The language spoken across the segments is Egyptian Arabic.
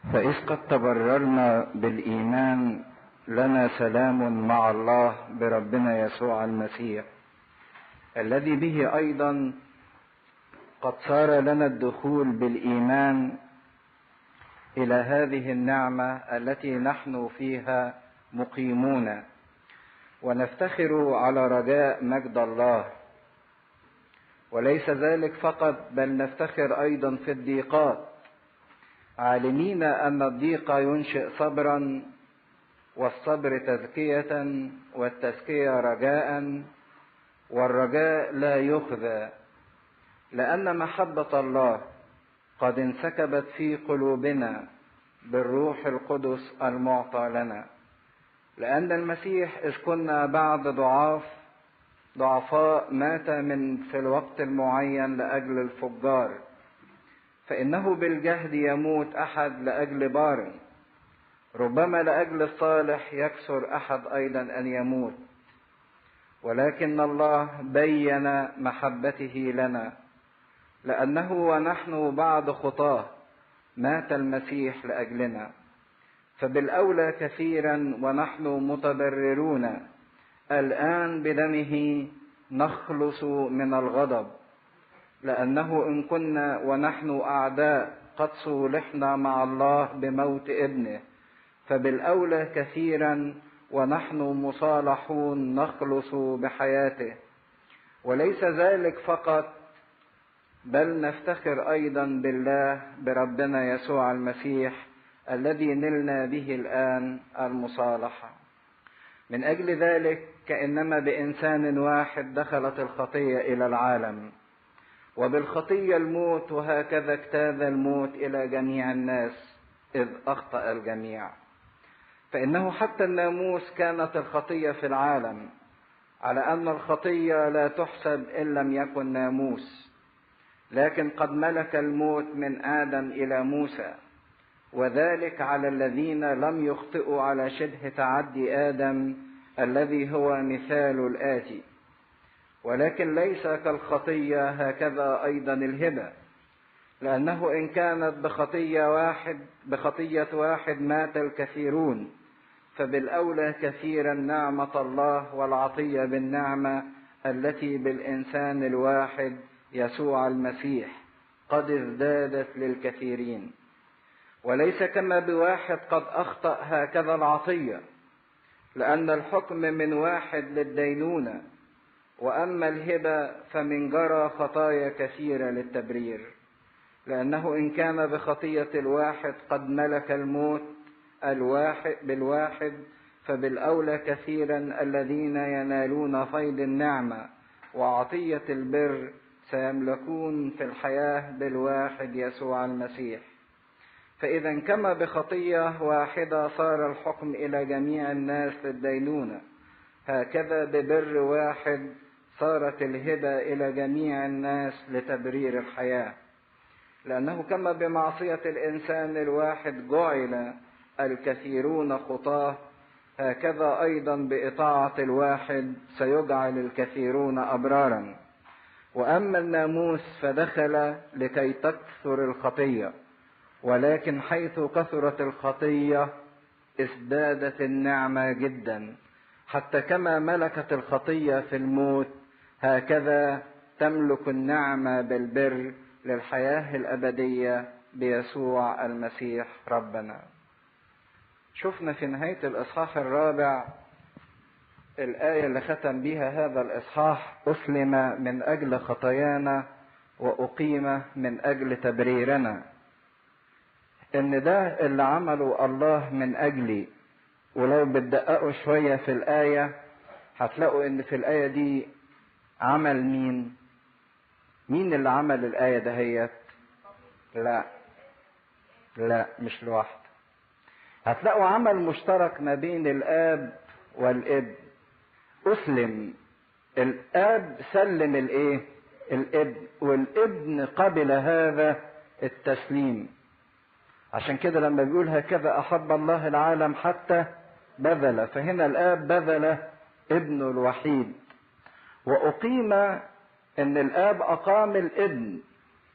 فإذ قد تبررنا بالإيمان لنا سلام مع الله بربنا يسوع المسيح الذي به أيضا قد صار لنا الدخول بالإيمان إلى هذه النعمة التي نحن فيها مقيمون ونفتخر على رجاء مجد الله وليس ذلك فقط بل نفتخر أيضا في الضيقات عالمين أن الضيق ينشئ صبرا والصبر تزكية والتزكية رجاء والرجاء لا يخذى لأن محبة الله قد انسكبت في قلوبنا بالروح القدس المعطى لنا لأن المسيح إذ كنا بعد ضعاف ضعفاء مات من في الوقت المعين لأجل الفجار فإنه بالجهد يموت أحد لأجل بار ربما لأجل الصالح يكسر أحد أيضا أن يموت ولكن الله بين محبته لنا لأنه ونحن بعد خطاه مات المسيح لأجلنا فبالأولى كثيرا ونحن متبررون الآن بدمه نخلص من الغضب لأنه إن كنا ونحن أعداء قد صولحنا مع الله بموت ابنه فبالأولى كثيرا ونحن مصالحون نخلص بحياته وليس ذلك فقط بل نفتخر أيضا بالله بربنا يسوع المسيح الذي نلنا به الآن المصالحة من أجل ذلك كأنما بإنسان واحد دخلت الخطية إلى العالم وبالخطية الموت وهكذا اجتاز الموت إلى جميع الناس إذ أخطأ الجميع فإنه حتى الناموس كانت الخطية في العالم على أن الخطية لا تحسب إن لم يكن ناموس لكن قد ملك الموت من آدم إلى موسى وذلك على الذين لم يخطئوا على شبه تعدي آدم الذي هو مثال الآتي ولكن ليس كالخطية هكذا أيضا الهبة لأنه إن كانت بخطية واحد بخطية واحد مات الكثيرون فبالأولى كثيرا نعمة الله والعطية بالنعمة التي بالإنسان الواحد يسوع المسيح قد ازدادت للكثيرين وليس كما بواحد قد أخطأ هكذا العطية لأن الحكم من واحد للدينونة وأما الهبة فمن جرى خطايا كثيرة للتبرير لأنه إن كان بخطية الواحد قد ملك الموت الواحد بالواحد فبالأولى كثيرا الذين ينالون فيض النعمة وعطية البر سيملكون في الحياة بالواحد يسوع المسيح فإذا كما بخطية واحدة صار الحكم إلى جميع الناس للدينونة هكذا ببر واحد صارت الهبة إلى جميع الناس لتبرير الحياة لأنه كما بمعصية الإنسان الواحد جعل الكثيرون خطاه هكذا أيضا بإطاعة الواحد سيجعل الكثيرون أبرارا وأما الناموس فدخل لكي تكثر الخطية ولكن حيث كثرت الخطية ازدادت النعمة جدا حتى كما ملكت الخطية في الموت هكذا تملك النعمة بالبر للحياة الأبدية بيسوع المسيح ربنا. شفنا في نهاية الإصحاح الرابع الآية اللي ختم بها هذا الإصحاح أسلم من أجل خطايانا وأقيم من أجل تبريرنا. إن ده اللي عمله الله من أجلي ولو بتدققوا شوية في الآية هتلاقوا إن في الآية دي عمل مين؟ مين اللي عمل الآية دهيت؟ لا لا مش لوحده هتلاقوا عمل مشترك ما بين الآب والابن أسلم الآب سلم الإيه؟ الابن والابن قبل هذا التسليم عشان كده لما بيقول هكذا أحب الله العالم حتى بذل فهنا الآب بذل ابنه الوحيد وأقيم أن الآب أقام الابن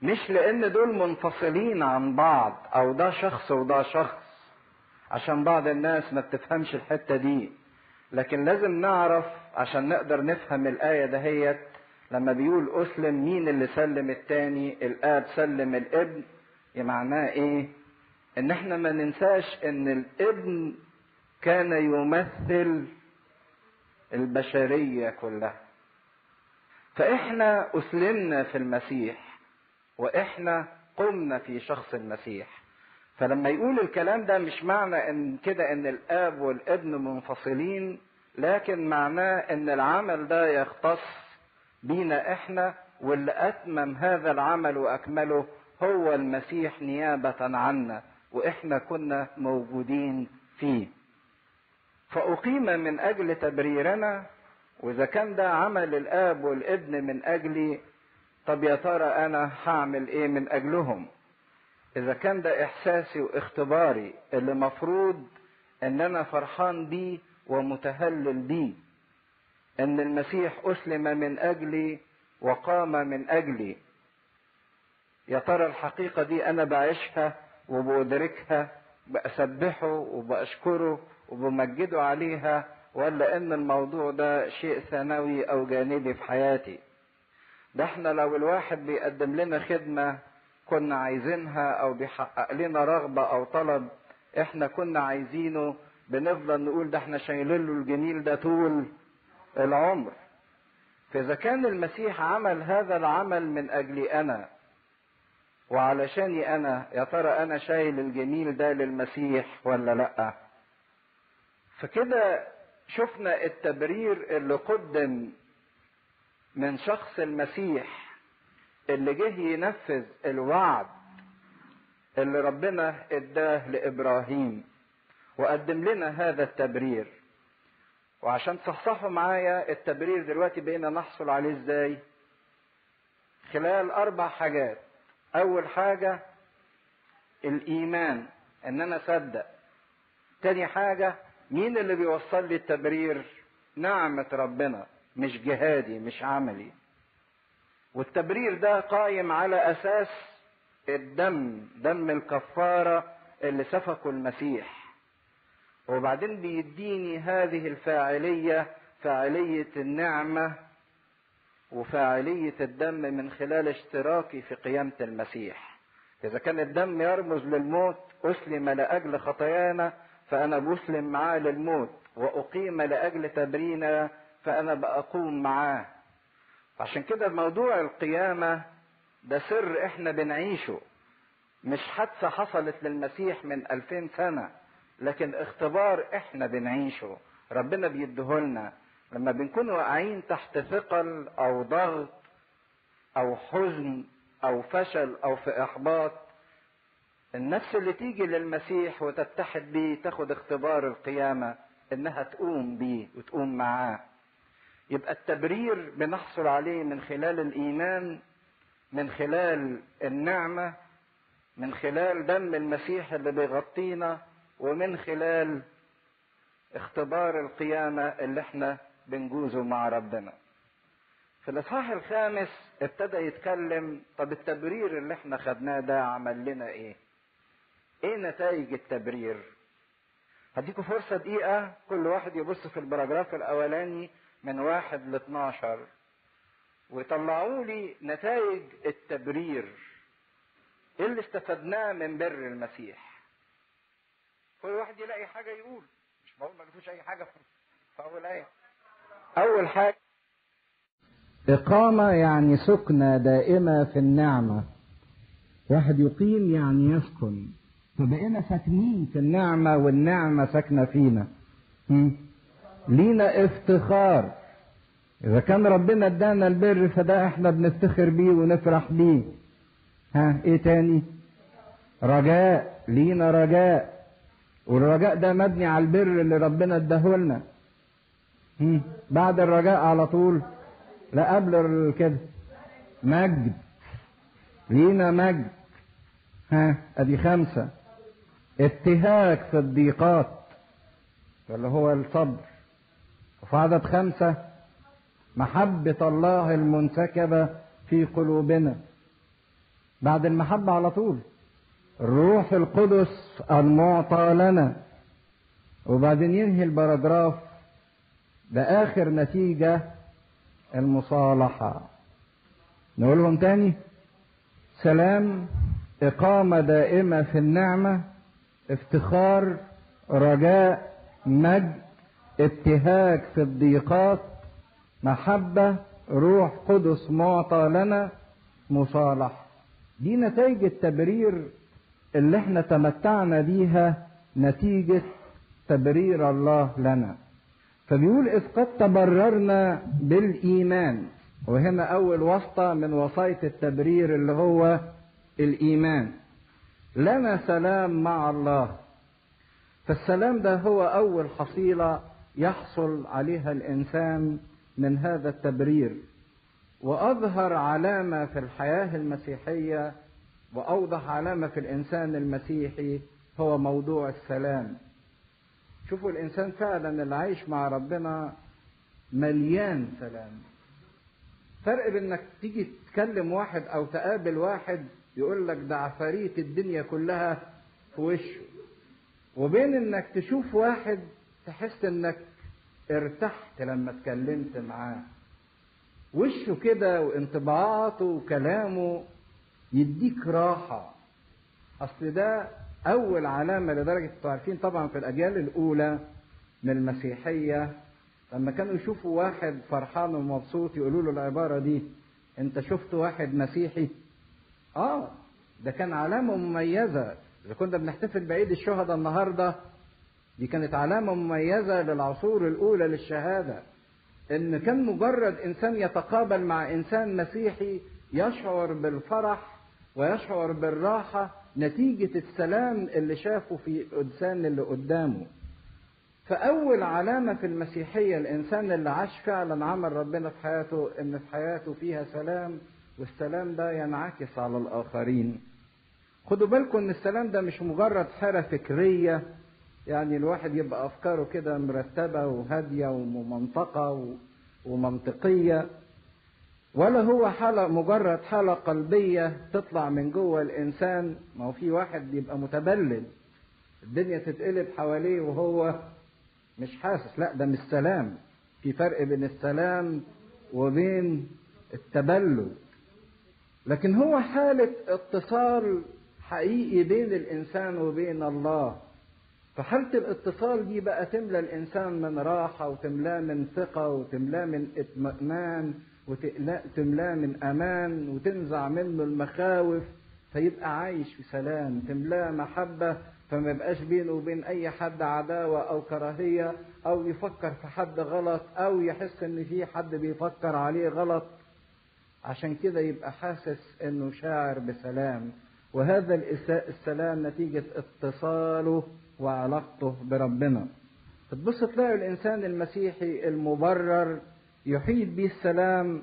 مش لان دول منفصلين عن بعض او ده شخص وده شخص عشان بعض الناس ما بتفهمش الحتة دي لكن لازم نعرف عشان نقدر نفهم الآية دهيت لما بيقول أسلم مين اللي سلم التاني الآب سلم الابن معناه إيه؟ إن إحنا ما ننساش إن الابن كان يمثل البشرية كلها فإحنا أسلمنا في المسيح وإحنا قمنا في شخص المسيح فلما يقول الكلام ده مش معنى ان كده ان الاب والابن منفصلين لكن معناه ان العمل ده يختص بينا احنا واللي اتمم هذا العمل واكمله هو المسيح نيابة عنا واحنا كنا موجودين فيه فاقيم من اجل تبريرنا واذا كان ده عمل الاب والابن من اجلي طب يا ترى انا هعمل ايه من اجلهم اذا كان ده احساسي واختباري اللي مفروض ان انا فرحان بيه ومتهلل بيه ان المسيح اسلم من اجلي وقام من اجلي يا ترى الحقيقه دي انا بعيشها وبأدركها بأسبحه وبأشكره وبمجده عليها ولا ان الموضوع ده شيء ثانوي او جانبي في حياتي ده احنا لو الواحد بيقدم لنا خدمه كنا عايزينها او بيحقق لنا رغبه او طلب احنا كنا عايزينه بنفضل نقول ده احنا شايلين له الجميل ده طول العمر فاذا كان المسيح عمل هذا العمل من اجلي انا وعلشاني انا يا ترى انا شايل الجميل ده للمسيح ولا لا فكده شفنا التبرير اللي قدم من شخص المسيح اللي جه ينفذ الوعد اللي ربنا اداه لابراهيم وقدم لنا هذا التبرير وعشان تصحصحوا معايا التبرير دلوقتي بقينا نحصل عليه ازاي خلال اربع حاجات اول حاجة الايمان ان انا اصدق تاني حاجة مين اللي بيوصل لي التبرير نعمة ربنا مش جهادي مش عملي والتبرير ده قائم على اساس الدم دم الكفاره اللي سفكه المسيح وبعدين بيديني هذه الفاعليه فاعليه النعمه وفاعليه الدم من خلال اشتراكي في قيامه المسيح اذا كان الدم يرمز للموت اسلم لاجل خطايانا فانا بسلم معاه للموت واقيم لاجل تبرينا فانا باقوم معاه عشان كده موضوع القيامة ده سر احنا بنعيشه مش حادثة حصلت للمسيح من ألفين سنة لكن اختبار احنا بنعيشه ربنا بيديهولنا لما بنكون واقعين تحت ثقل او ضغط او حزن او فشل او في احباط النفس اللي تيجي للمسيح وتتحد بيه تاخد اختبار القيامة انها تقوم بيه وتقوم معاه يبقى التبرير بنحصل عليه من خلال الايمان من خلال النعمه من خلال دم المسيح اللي بيغطينا ومن خلال اختبار القيامه اللي احنا بنجوزه مع ربنا في الاصحاح الخامس ابتدى يتكلم طب التبرير اللي احنا خدناه ده عمل لنا ايه ايه نتائج التبرير هديكم فرصة دقيقة كل واحد يبص في البراجراف الأولاني من واحد ل 12 ويطلعوا لي نتائج التبرير ايه اللي استفدناه من بر المسيح كل واحد يلاقي حاجه يقول مش بقول ما لقيتوش اي حاجه في اول ايه اول حاجه إقامة يعني سكنة دائمة في النعمة واحد يقيم يعني يسكن فبقينا ساكنين في النعمة والنعمة ساكنة فينا لينا افتخار إذا كان ربنا ادانا البر فده احنا بنفتخر بيه ونفرح بيه ها ايه تاني رجاء لينا رجاء والرجاء ده مبني على البر اللي ربنا اداهولنا بعد الرجاء على طول لا قبل كده مجد لينا مجد ها ادي خمسة ابتهاج في الضيقات اللي هو الصبر وفي عدد خمسة محبة الله المنسكبة في قلوبنا بعد المحبة على طول الروح القدس المعطى لنا وبعدين ينهي البراجراف بآخر نتيجة المصالحة نقولهم تاني سلام إقامة دائمة في النعمة افتخار رجاء مجد ابتهاج في الضيقات محبة روح قدس معطى لنا مصالحة دي نتائج التبرير اللي احنا تمتعنا بيها نتيجة تبرير الله لنا فبيقول إذ قد تبررنا بالإيمان وهنا أول وسطة من وصاية التبرير اللي هو الإيمان لنا سلام مع الله فالسلام ده هو أول حصيلة يحصل عليها الإنسان من هذا التبرير وأظهر علامة في الحياة المسيحية وأوضح علامة في الإنسان المسيحي هو موضوع السلام شوفوا الإنسان فعلا اللي عايش مع ربنا مليان سلام فرق بإنك تيجي تكلم واحد أو تقابل واحد يقول لك ده عفاريت الدنيا كلها في وشه وبين انك تشوف واحد تحس انك ارتحت لما اتكلمت معاه وشه كده وانطباعاته وكلامه يديك راحة اصل ده اول علامة لدرجة انتوا عارفين طبعا في الاجيال الاولى من المسيحية لما كانوا يشوفوا واحد فرحان ومبسوط يقولوا له العبارة دي انت شفت واحد مسيحي اه ده كان علامة مميزة إذا كنا بنحتفل بعيد الشهداء النهاردة دي كانت علامة مميزة للعصور الأولى للشهادة إن كان مجرد إنسان يتقابل مع إنسان مسيحي يشعر بالفرح ويشعر بالراحة نتيجة السلام اللي شافه في الإنسان اللي قدامه فأول علامة في المسيحية الإنسان اللي عاش فعلا عمل ربنا في حياته إن في حياته فيها سلام والسلام ده ينعكس على الآخرين خدوا بالكم ان السلام ده مش مجرد حالة فكرية يعني الواحد يبقى افكاره كده مرتبة وهادية ومنطقة ومنطقية ولا هو حالة مجرد حالة قلبية تطلع من جوه الانسان ما هو في واحد يبقى متبلد الدنيا تتقلب حواليه وهو مش حاسس لا ده مش سلام في فرق بين السلام وبين التبلد لكن هو حالة اتصال حقيقي بين الإنسان وبين الله فحالة الاتصال دي بقى تملى الإنسان من راحة وتملاه من ثقة وتملاه من اطمئنان وتملاه من أمان وتنزع منه المخاوف فيبقى عايش في سلام تملاه محبة فما يبقاش بينه وبين أي حد عداوة أو كراهية أو يفكر في حد غلط أو يحس إن في حد بيفكر عليه غلط عشان كده يبقى حاسس إنه شاعر بسلام وهذا السلام نتيجة اتصاله وعلاقته بربنا تبص تلاقي الإنسان المسيحي المبرر يحيط به السلام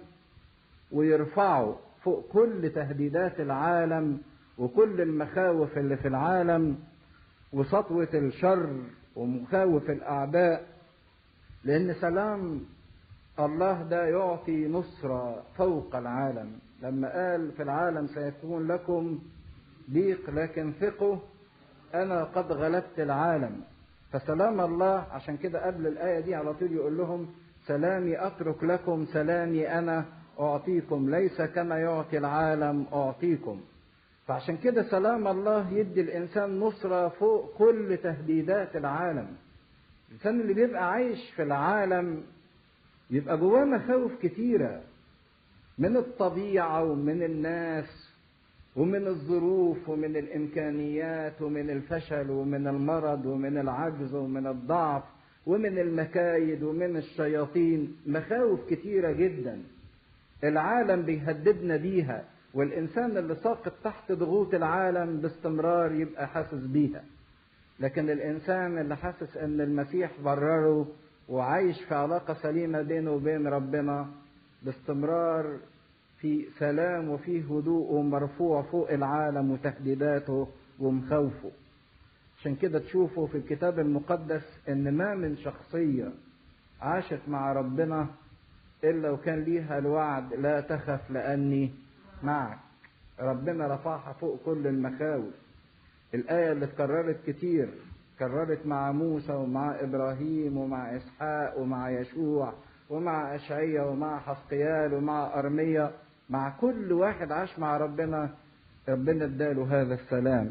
ويرفعه فوق كل تهديدات العالم وكل المخاوف اللي في العالم وسطوة الشر ومخاوف الأعداء لأن سلام الله ده يعطي نصرة فوق العالم لما قال في العالم سيكون لكم ضيق لكن ثقوا انا قد غلبت العالم فسلام الله عشان كده قبل الايه دي على طول يقول لهم سلامي اترك لكم سلامي انا اعطيكم ليس كما يعطي العالم اعطيكم فعشان كده سلام الله يدي الانسان نصره فوق كل تهديدات العالم الانسان اللي بيبقى عايش في العالم يبقى جواه مخاوف كتيره من الطبيعه ومن الناس ومن الظروف ومن الامكانيات ومن الفشل ومن المرض ومن العجز ومن الضعف ومن المكايد ومن الشياطين مخاوف كتيره جدا العالم بيهددنا بيها والانسان اللي ساقط تحت ضغوط العالم باستمرار يبقى حاسس بيها لكن الانسان اللي حاسس ان المسيح برره وعايش في علاقه سليمه بينه وبين ربنا باستمرار في سلام وفي هدوء ومرفوع فوق العالم وتهديداته ومخاوفه عشان كده تشوفوا في الكتاب المقدس ان ما من شخصية عاشت مع ربنا الا وكان ليها الوعد لا تخف لاني معك ربنا رفعها فوق كل المخاوف الآية اللي اتكررت كتير كررت مع موسى ومع إبراهيم ومع إسحاق ومع يشوع ومع أشعية ومع حسقيال ومع أرمية مع كل واحد عاش مع ربنا ربنا اداله هذا السلام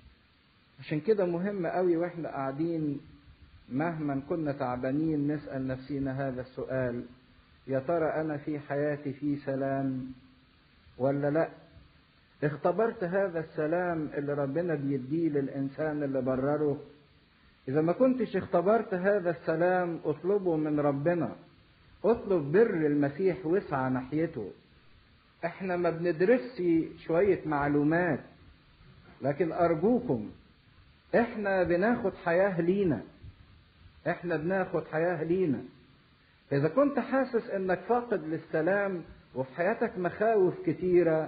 عشان كده مهم قوي واحنا قاعدين مهما كنا تعبانين نسأل نفسينا هذا السؤال يا ترى أنا في حياتي في سلام ولا لأ اختبرت هذا السلام اللي ربنا بيديه للإنسان اللي برره إذا ما كنتش اختبرت هذا السلام اطلبه من ربنا اطلب بر المسيح واسعى ناحيته احنا ما بندرسش شوية معلومات لكن أرجوكم احنا بناخد حياة لينا احنا بناخد حياة لينا إذا كنت حاسس إنك فاقد للسلام وفي حياتك مخاوف كتيرة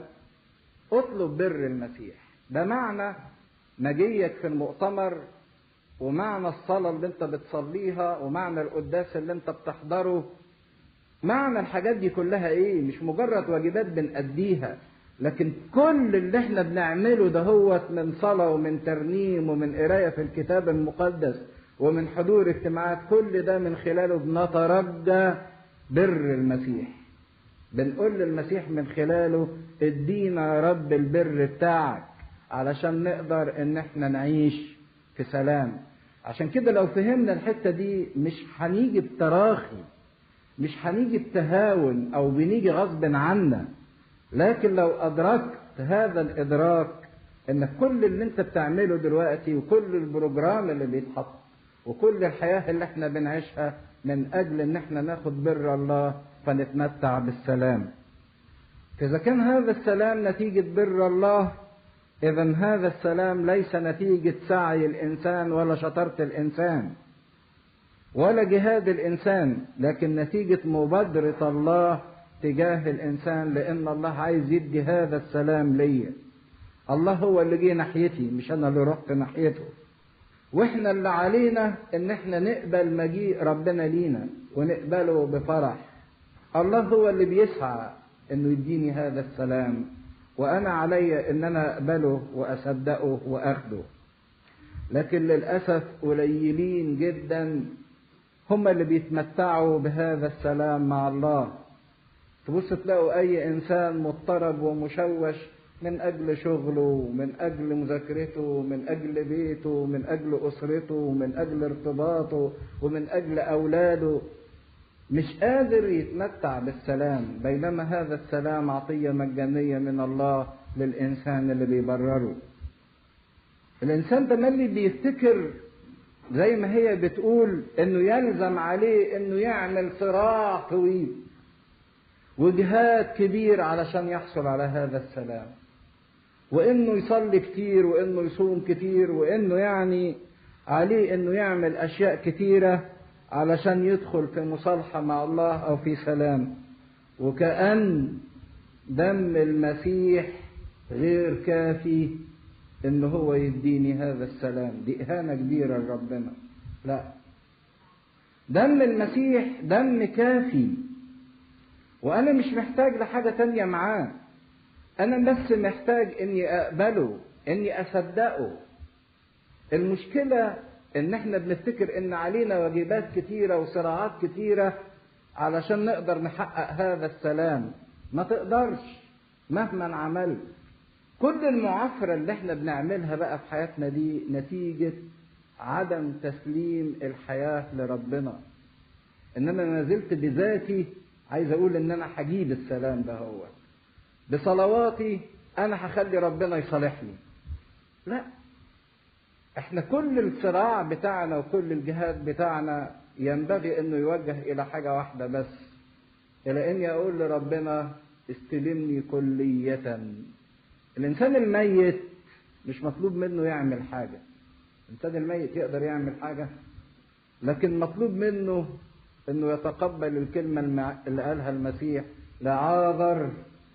اطلب بر المسيح ده معنى مجيك في المؤتمر ومعنى الصلاة اللي انت بتصليها ومعنى القداس اللي انت بتحضره معنى الحاجات دي كلها ايه مش مجرد واجبات بنأديها لكن كل اللي احنا بنعمله ده هو من صلاة ومن ترنيم ومن قراية في الكتاب المقدس ومن حضور اجتماعات كل ده من خلاله بنترجى بر المسيح بنقول للمسيح من خلاله ادينا يا رب البر بتاعك علشان نقدر ان احنا نعيش في سلام عشان كده لو فهمنا الحتة دي مش هنيجي بتراخي مش هنيجي بتهاون او بنيجي غصب عنا لكن لو ادركت هذا الادراك ان كل اللي انت بتعمله دلوقتي وكل البروجرام اللي بيتحط وكل الحياة اللي احنا بنعيشها من اجل ان احنا ناخد بر الله فنتمتع بالسلام فاذا كان هذا السلام نتيجة بر الله اذا هذا السلام ليس نتيجة سعي الانسان ولا شطارة الانسان ولا جهاد الانسان لكن نتيجة مبادرة الله تجاه الانسان لان الله عايز يدي هذا السلام ليا الله هو اللي جه ناحيتي مش انا اللي رحت ناحيته واحنا اللي علينا ان احنا نقبل مجيء ربنا لينا ونقبله بفرح الله هو اللي بيسعى انه يديني هذا السلام وانا علي ان انا اقبله واصدقه واخده لكن للاسف قليلين جدا هم اللي بيتمتعوا بهذا السلام مع الله تبص تلاقوا اي انسان مضطرب ومشوش من اجل شغله من اجل مذاكرته من اجل بيته من اجل اسرته من اجل ارتباطه ومن اجل اولاده مش قادر يتمتع بالسلام بينما هذا السلام عطيه مجانيه من الله للانسان اللي بيبرره الانسان ده اللي بيفتكر زي ما هي بتقول انه يلزم عليه انه يعمل صراع طويل وجهاد كبير علشان يحصل على هذا السلام وانه يصلي كتير وانه يصوم كتير وانه يعني عليه انه يعمل اشياء كتيره علشان يدخل في مصالحه مع الله او في سلام وكأن دم المسيح غير كافي ان هو يديني هذا السلام دي اهانه كبيره لربنا لا دم المسيح دم كافي وانا مش محتاج لحاجه تانية معاه انا بس محتاج اني اقبله اني اصدقه المشكله ان احنا بنفتكر ان علينا واجبات كتيره وصراعات كتيره علشان نقدر نحقق هذا السلام ما تقدرش مهما عملت كل المعافرة اللي احنا بنعملها بقى في حياتنا دي نتيجة عدم تسليم الحياة لربنا انما ما زلت بذاتي عايز اقول ان انا هجيب السلام ده هو بصلواتي انا هخلي ربنا يصالحني لا احنا كل الصراع بتاعنا وكل الجهاد بتاعنا ينبغي انه يوجه الى حاجه واحده بس الى اني اقول لربنا استلمني كليه الانسان الميت مش مطلوب منه يعمل حاجه الانسان الميت يقدر يعمل حاجه لكن مطلوب منه انه يتقبل الكلمه اللي قالها المسيح لعاذر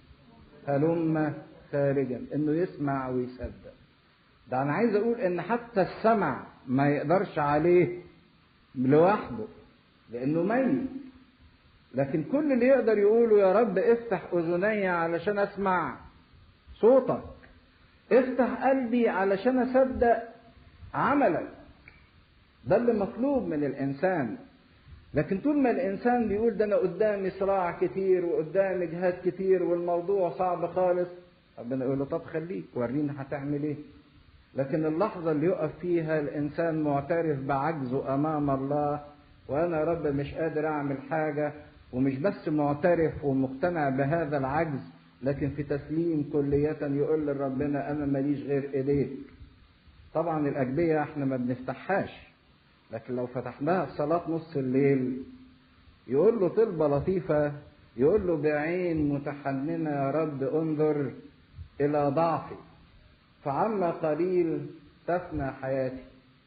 هلم خارجا انه يسمع ويصدق ده انا عايز اقول ان حتى السمع ما يقدرش عليه لوحده لانه ميت لكن كل اللي يقدر يقوله يا رب افتح اذني علشان اسمع صوتك افتح قلبي علشان اصدق عملك ده اللي مطلوب من الانسان لكن طول ما الانسان بيقول ده انا قدامي صراع كتير وقدامي جهاد كتير والموضوع صعب خالص ربنا يقول له طب خليك ورينا هتعمل ايه لكن اللحظة اللي يقف فيها الإنسان معترف بعجزه أمام الله وأنا يا رب مش قادر أعمل حاجة ومش بس معترف ومقتنع بهذا العجز لكن في تسليم كلية يقول لربنا أنا ماليش غير إيديك طبعا الأجبية احنا ما بنفتحهاش لكن لو فتحناها في صلاة نص الليل يقول له طلبة لطيفة يقول له بعين متحننة يا رب انظر إلى ضعفي فعما قليل تفنى حياتي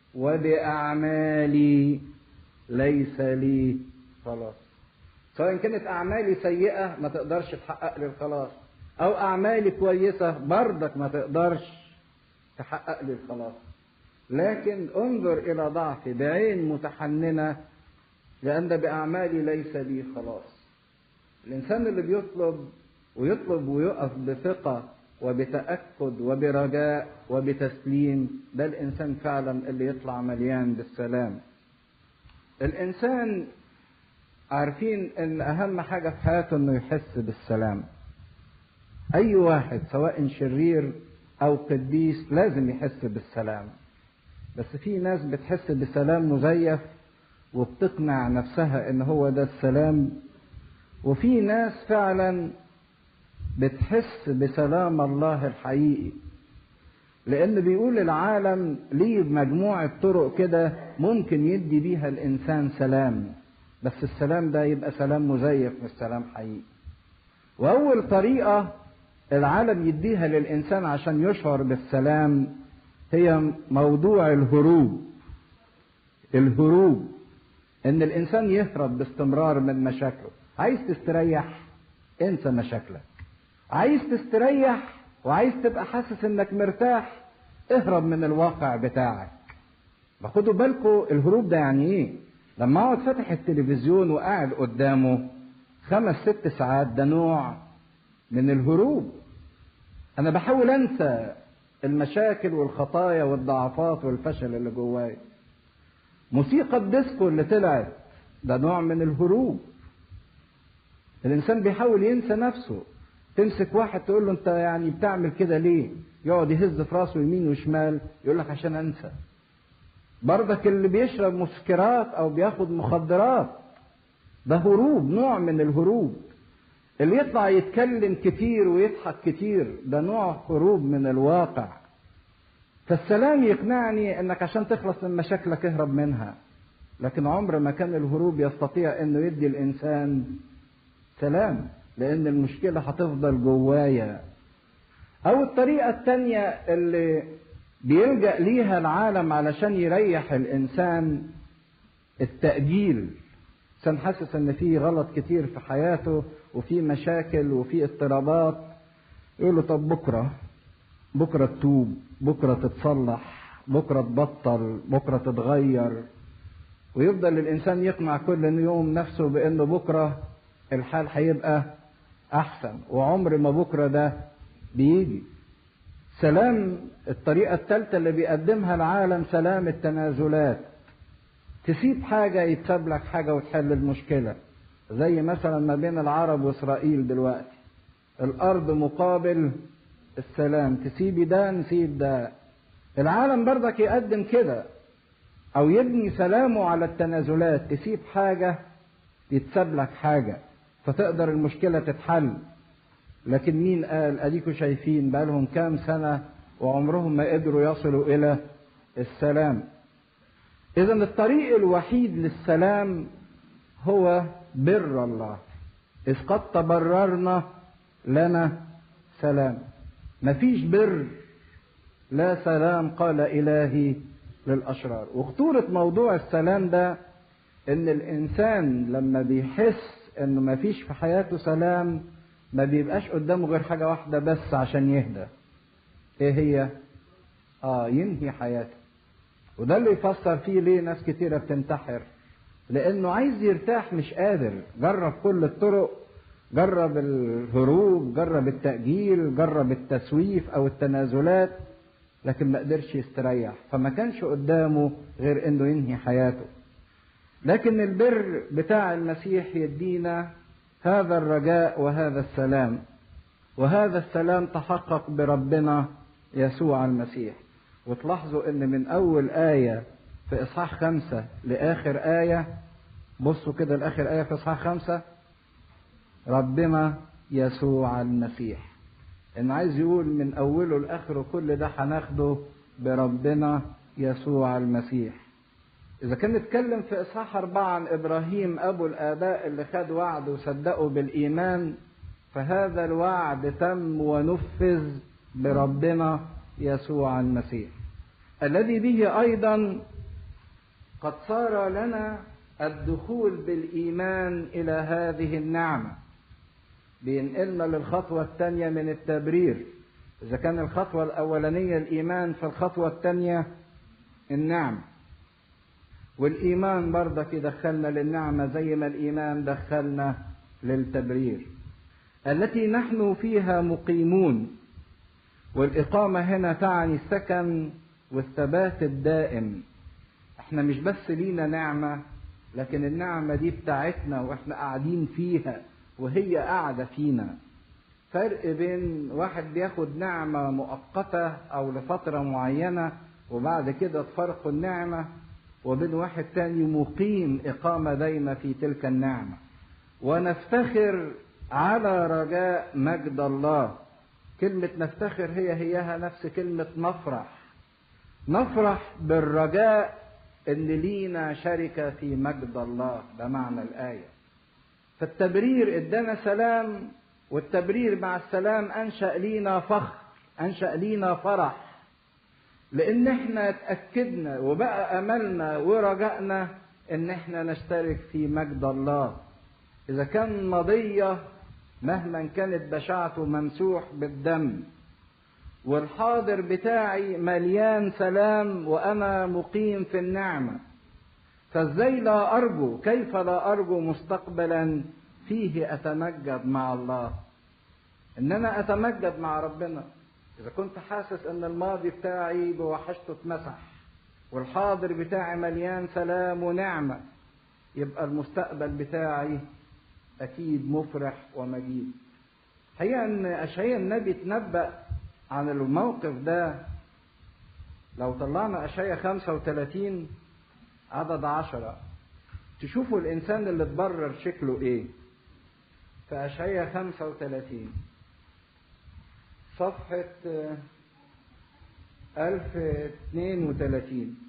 وبأعمالي ليس لي خلاص سواء كانت أعمالي سيئة ما تقدرش تحقق لي الخلاص أو أعمالي كويسة برضك ما تقدرش تحقق لي الخلاص لكن انظر إلى ضعفي بعين متحننة لأن بأعمالي ليس لي خلاص الإنسان اللي بيطلب ويطلب ويقف بثقة وبتأكد وبرجاء وبتسليم ده الإنسان فعلا اللي يطلع مليان بالسلام الإنسان عارفين إن أهم حاجة في حياته إنه يحس بالسلام أي واحد سواء شرير أو قديس لازم يحس بالسلام بس في ناس بتحس بسلام مزيف وبتقنع نفسها إن هو ده السلام وفي ناس فعلا بتحس بسلام الله الحقيقي لان بيقول العالم ليه مجموعة طرق كده ممكن يدي بيها الانسان سلام بس السلام ده يبقى سلام مزيف مش سلام حقيقي واول طريقة العالم يديها للانسان عشان يشعر بالسلام هي موضوع الهروب الهروب ان الانسان يهرب باستمرار من مشاكله عايز تستريح انسى مشاكلك عايز تستريح وعايز تبقى حاسس انك مرتاح اهرب من الواقع بتاعك خدوا بالكم الهروب ده يعني ايه لما اقعد فاتح التلفزيون وقاعد قدامه خمس ست ساعات ده نوع من الهروب انا بحاول انسى المشاكل والخطايا والضعفات والفشل اللي جوايا موسيقى الديسكو اللي طلعت ده نوع من الهروب الانسان بيحاول ينسى نفسه تمسك واحد تقول له انت يعني بتعمل كده ليه يقعد يهز في راسه يمين وشمال يقول لك عشان انسى برضك اللي بيشرب مسكرات او بياخد مخدرات ده هروب نوع من الهروب اللي يطلع يتكلم كتير ويضحك كتير ده نوع هروب من الواقع فالسلام يقنعني انك عشان تخلص من مشاكلك اهرب منها لكن عمر ما كان الهروب يستطيع انه يدي الانسان سلام لان المشكله هتفضل جوايا او الطريقه التانية اللي بيلجا ليها العالم علشان يريح الانسان التاجيل الانسان حاسس ان في غلط كتير في حياته وفي مشاكل وفي اضطرابات يقول له طب بكره بكره تتوب بكره تتصلح بكره تبطل بكره تتغير ويفضل الانسان يقنع كل يوم نفسه بانه بكره الحال هيبقى احسن وعمر ما بكره ده بيجي سلام الطريقه الثالثه اللي بيقدمها العالم سلام التنازلات تسيب حاجه يتساب لك حاجه وتحل المشكله زي مثلا ما بين العرب واسرائيل دلوقتي الارض مقابل السلام تسيبي ده نسيب ده العالم برضك يقدم كده او يبني سلامه على التنازلات تسيب حاجه يتساب لك حاجه فتقدر المشكله تتحل لكن مين قال اديكوا شايفين بقالهم كام سنه وعمرهم ما قدروا يصلوا الى السلام اذا الطريق الوحيد للسلام هو بر الله اذ قد تبررنا لنا سلام مفيش بر لا سلام قال الهي للاشرار وخطوره موضوع السلام ده ان الانسان لما بيحس انه مفيش في حياته سلام ما بيبقاش قدامه غير حاجه واحده بس عشان يهدى ايه هي اه ينهي حياته وده اللي يفسر فيه ليه ناس كتيره بتنتحر لانه عايز يرتاح مش قادر جرب كل الطرق جرب الهروب جرب التأجيل جرب التسويف أو التنازلات لكن ما قدرش يستريح فما كانش قدامه غير انه ينهي حياته لكن البر بتاع المسيح يدينا هذا الرجاء وهذا السلام وهذا السلام تحقق بربنا يسوع المسيح وتلاحظوا ان من اول آية في اصحاح خمسة لاخر آية بصوا كده لاخر آية في اصحاح خمسة ربنا يسوع المسيح ان عايز يقول من اوله لاخره كل ده هناخده بربنا يسوع المسيح اذا كان نتكلم في اصحاح اربعة عن ابراهيم ابو الاباء اللي خد وعد وصدقه بالايمان فهذا الوعد تم ونفذ بربنا يسوع المسيح الذي به ايضا قد صار لنا الدخول بالايمان الى هذه النعمه بينقلنا للخطوه الثانيه من التبرير اذا كان الخطوه الاولانيه الايمان فالخطوه الثانيه النعمه والايمان برضك يدخلنا للنعمه زي ما الايمان دخلنا للتبرير التي نحن فيها مقيمون والاقامه هنا تعني السكن والثبات الدائم احنا مش بس لينا نعمه لكن النعمه دي بتاعتنا واحنا قاعدين فيها وهي قاعده فينا فرق بين واحد بياخد نعمه مؤقته او لفتره معينه وبعد كده تفرقوا النعمه وبين واحد تاني مقيم إقامة دايمة في تلك النعمة ونفتخر على رجاء مجد الله كلمة نفتخر هي هيها نفس كلمة نفرح نفرح بالرجاء ان لينا شركة في مجد الله ده معنى الآية فالتبرير ادانا سلام والتبرير مع السلام انشأ لينا فخر انشأ لينا فرح لان احنا اتاكدنا وبقى املنا ورجائنا ان احنا نشترك في مجد الله اذا كان مضيه مهما كانت بشاعته ممسوح بالدم والحاضر بتاعي مليان سلام وانا مقيم في النعمه فازاي لا ارجو كيف لا ارجو مستقبلا فيه اتمجد مع الله ان انا اتمجد مع ربنا إذا كنت حاسس إن الماضي بتاعي بوحشته اتمسح والحاضر بتاعي مليان سلام ونعمة يبقى المستقبل بتاعي أكيد مفرح ومجيد. هي إن أشعياء النبي تنبأ عن الموقف ده لو طلعنا أشعياء 35 عدد عشرة تشوفوا الإنسان اللي اتبرر شكله إيه في أشعياء 35 صفحة 1032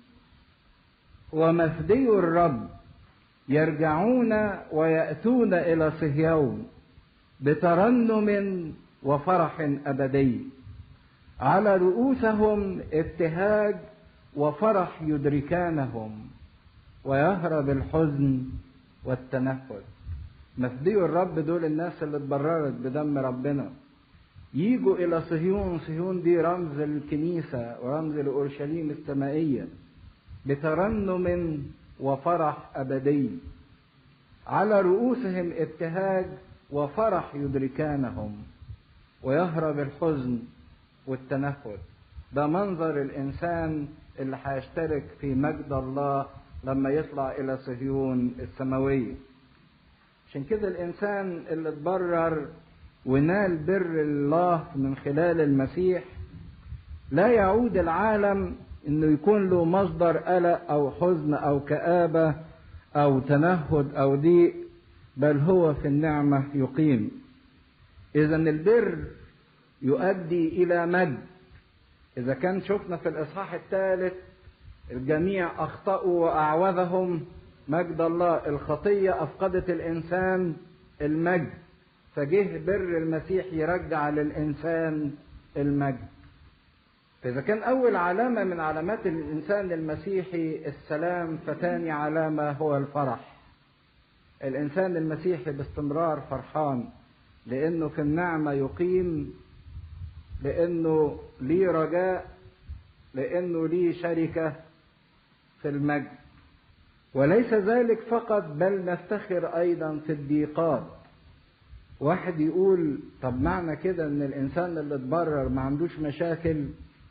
ومفدي الرب يرجعون ويأتون إلى صهيون بترنم وفرح أبدي على رؤوسهم ابتهاج وفرح يدركانهم ويهرب الحزن والتنفس مفدي الرب دول الناس اللي اتبررت بدم ربنا يجوا إلى صهيون صهيون دي رمز الكنيسة ورمز لأورشليم السمائية بترنم وفرح أبدي على رؤوسهم ابتهاج وفرح يدركانهم ويهرب الحزن والتنفس ده منظر الإنسان اللي هيشترك في مجد الله لما يطلع إلى صهيون السماوية عشان كده الإنسان اللي اتبرر ونال بر الله من خلال المسيح لا يعود العالم انه يكون له مصدر قلق او حزن او كآبة او تنهد او ضيق بل هو في النعمة يقيم اذا البر يؤدي الى مجد اذا كان شفنا في الاصحاح الثالث الجميع اخطأوا واعوذهم مجد الله الخطية افقدت الانسان المجد فجه بر المسيح يرجع للإنسان المجد فإذا كان أول علامة من علامات الإنسان المسيحي السلام فتاني علامة هو الفرح الإنسان المسيحي باستمرار فرحان لأنه في النعمة يقيم لأنه ليه رجاء لأنه ليه شركة في المجد وليس ذلك فقط بل نفتخر أيضا في الضيقات واحد يقول طب معنى كده ان الانسان اللي اتبرر ما عندوش مشاكل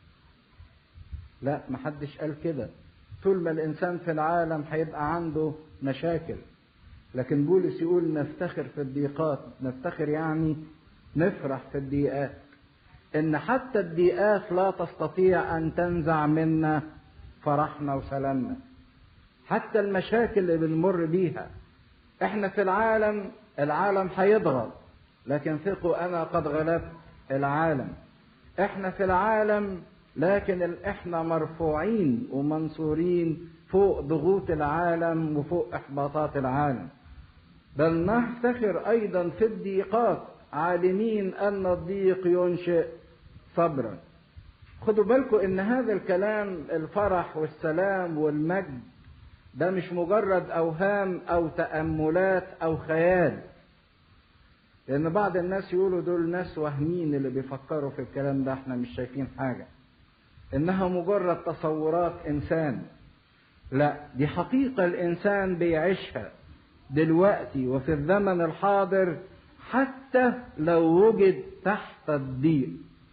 لا محدش قال كده طول ما الانسان في العالم هيبقى عنده مشاكل لكن بولس يقول نفتخر في الضيقات نفتخر يعني نفرح في الضيقات ان حتى الضيقات لا تستطيع ان تنزع منا فرحنا وسلامنا حتى المشاكل اللي بنمر بيها احنا في العالم العالم هيضغط لكن ثقوا انا قد غلبت العالم احنا في العالم لكن احنا مرفوعين ومنصورين فوق ضغوط العالم وفوق احباطات العالم بل نفتخر ايضا في الضيقات عالمين ان الضيق ينشئ صبرا خدوا بالكم ان هذا الكلام الفرح والسلام والمجد ده مش مجرد اوهام او تاملات او خيال لان بعض الناس يقولوا دول ناس وهمين اللي بيفكروا في الكلام ده احنا مش شايفين حاجه انها مجرد تصورات انسان لا دي حقيقه الانسان بيعيشها دلوقتي وفي الزمن الحاضر حتى لو وجد تحت الضيق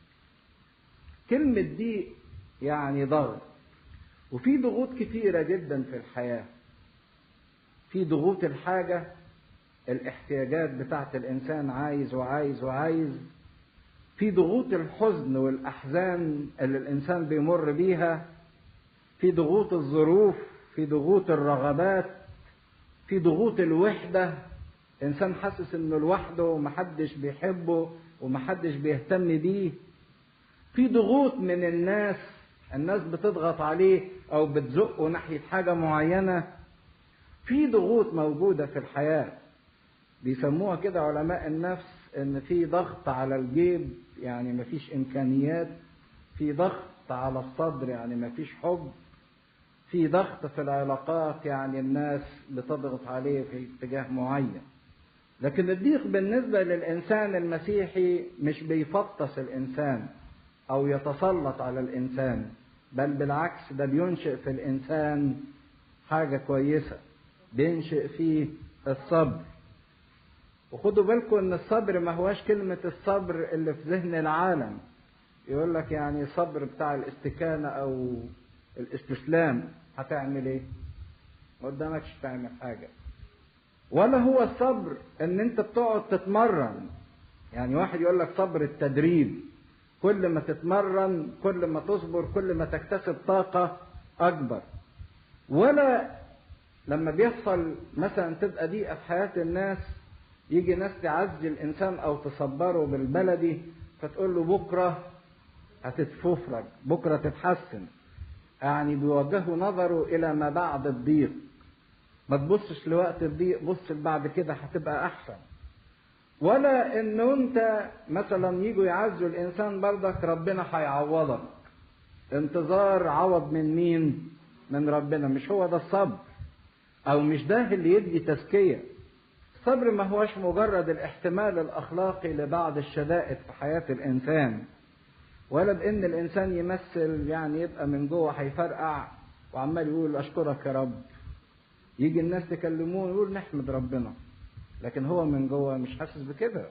كلمة ضيق يعني ضغط وفي ضغوط كثيرة جدا في الحياة في ضغوط الحاجة الاحتياجات بتاعت الإنسان عايز وعايز وعايز في ضغوط الحزن والأحزان اللي الإنسان بيمر بيها في ضغوط الظروف في ضغوط الرغبات في ضغوط الوحدة إنسان حاسس إنه لوحده ومحدش بيحبه ومحدش بيهتم بيه في ضغوط من الناس الناس بتضغط عليه أو بتزقه ناحية حاجة معينة في ضغوط موجودة في الحياة بيسموها كده علماء النفس إن في ضغط على الجيب يعني مفيش إمكانيات في ضغط على الصدر يعني مفيش حب في ضغط في العلاقات يعني الناس بتضغط عليه في اتجاه معين لكن الضيق بالنسبة للإنسان المسيحي مش بيفطس الإنسان أو يتسلط على الإنسان بل بالعكس ده بينشئ في الإنسان حاجة كويسة بينشئ فيه الصبر وخدوا بالكم ان الصبر ما هواش كلمة الصبر اللي في ذهن العالم يقول لك يعني صبر بتاع الاستكانة او الاستسلام هتعمل ايه ما قدامكش تعمل حاجة ولا هو الصبر ان انت بتقعد تتمرن يعني واحد يقول لك صبر التدريب كل ما تتمرن كل ما تصبر كل ما تكتسب طاقة اكبر ولا لما بيحصل مثلا تبقى ضيقة في حياة الناس يجي ناس تعزي الانسان او تصبره بالبلدي فتقول له بكره هتتففرج بكره تتحسن يعني بيوجهوا نظره الى ما بعد الضيق ما تبصش لوقت الضيق بص بعد كده هتبقى احسن ولا ان انت مثلا يجوا يعزوا الانسان برضك ربنا هيعوضك انتظار عوض من مين من ربنا مش هو ده الصبر او مش ده اللي يدي تزكيه الصبر ما هوش مجرد الاحتمال الاخلاقي لبعض الشدائد في حياه الانسان ولا بان الانسان يمثل يعني يبقى من جوه هيفرقع وعمال يقول اشكرك يا رب يجي الناس تكلموه يقول نحمد ربنا لكن هو من جوه مش حاسس بكده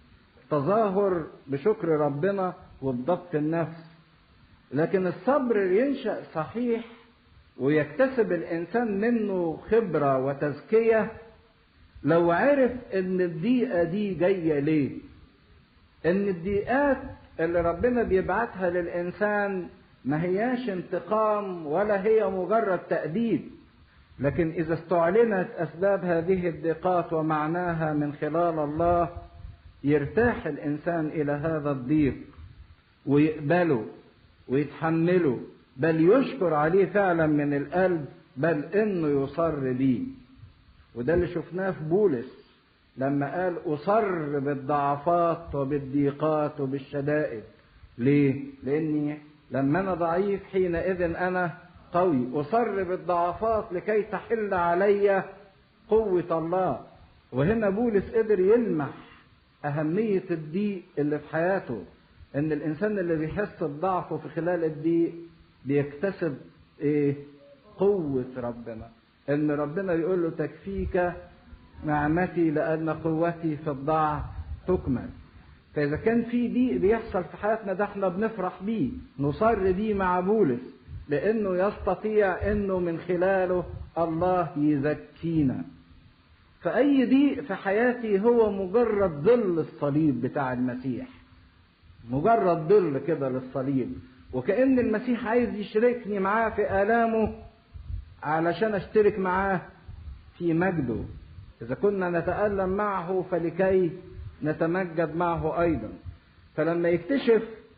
تظاهر بشكر ربنا وبضبط النفس لكن الصبر ينشا صحيح ويكتسب الانسان منه خبره وتزكيه لو عرف ان الضيقه دي جايه ليه ان الضيقات اللي ربنا بيبعتها للانسان ما هياش انتقام ولا هي مجرد تأديب لكن إذا استعلنت أسباب هذه الضيقات ومعناها من خلال الله يرتاح الإنسان إلى هذا الضيق ويقبله ويتحمله بل يشكر عليه فعلا من القلب بل إنه يصر بيه وده اللي شفناه في بولس لما قال أصر بالضعفات وبالضيقات وبالشدائد ليه؟ لأني لما أنا ضعيف حينئذ أنا قوي أصر بالضعفات لكي تحل علي قوة الله وهنا بولس قدر يلمح أهمية الضيق اللي في حياته إن الإنسان اللي بيحس بضعفه في خلال الضيق بيكتسب إيه؟ قوة ربنا إن ربنا بيقول له تكفيك نعمتي لأن قوتي في الضعف تكمل فإذا كان في ضيق بيحصل في حياتنا ده احنا بنفرح بيه نصر بيه مع بولس لأنه يستطيع أنه من خلاله الله يزكينا فأي ضيق في حياتي هو مجرد ظل الصليب بتاع المسيح مجرد ظل كده للصليب وكأن المسيح عايز يشركني معاه في آلامه علشان اشترك معاه في مجده إذا كنا نتألم معه فلكي نتمجد معه أيضا فلما يكتشف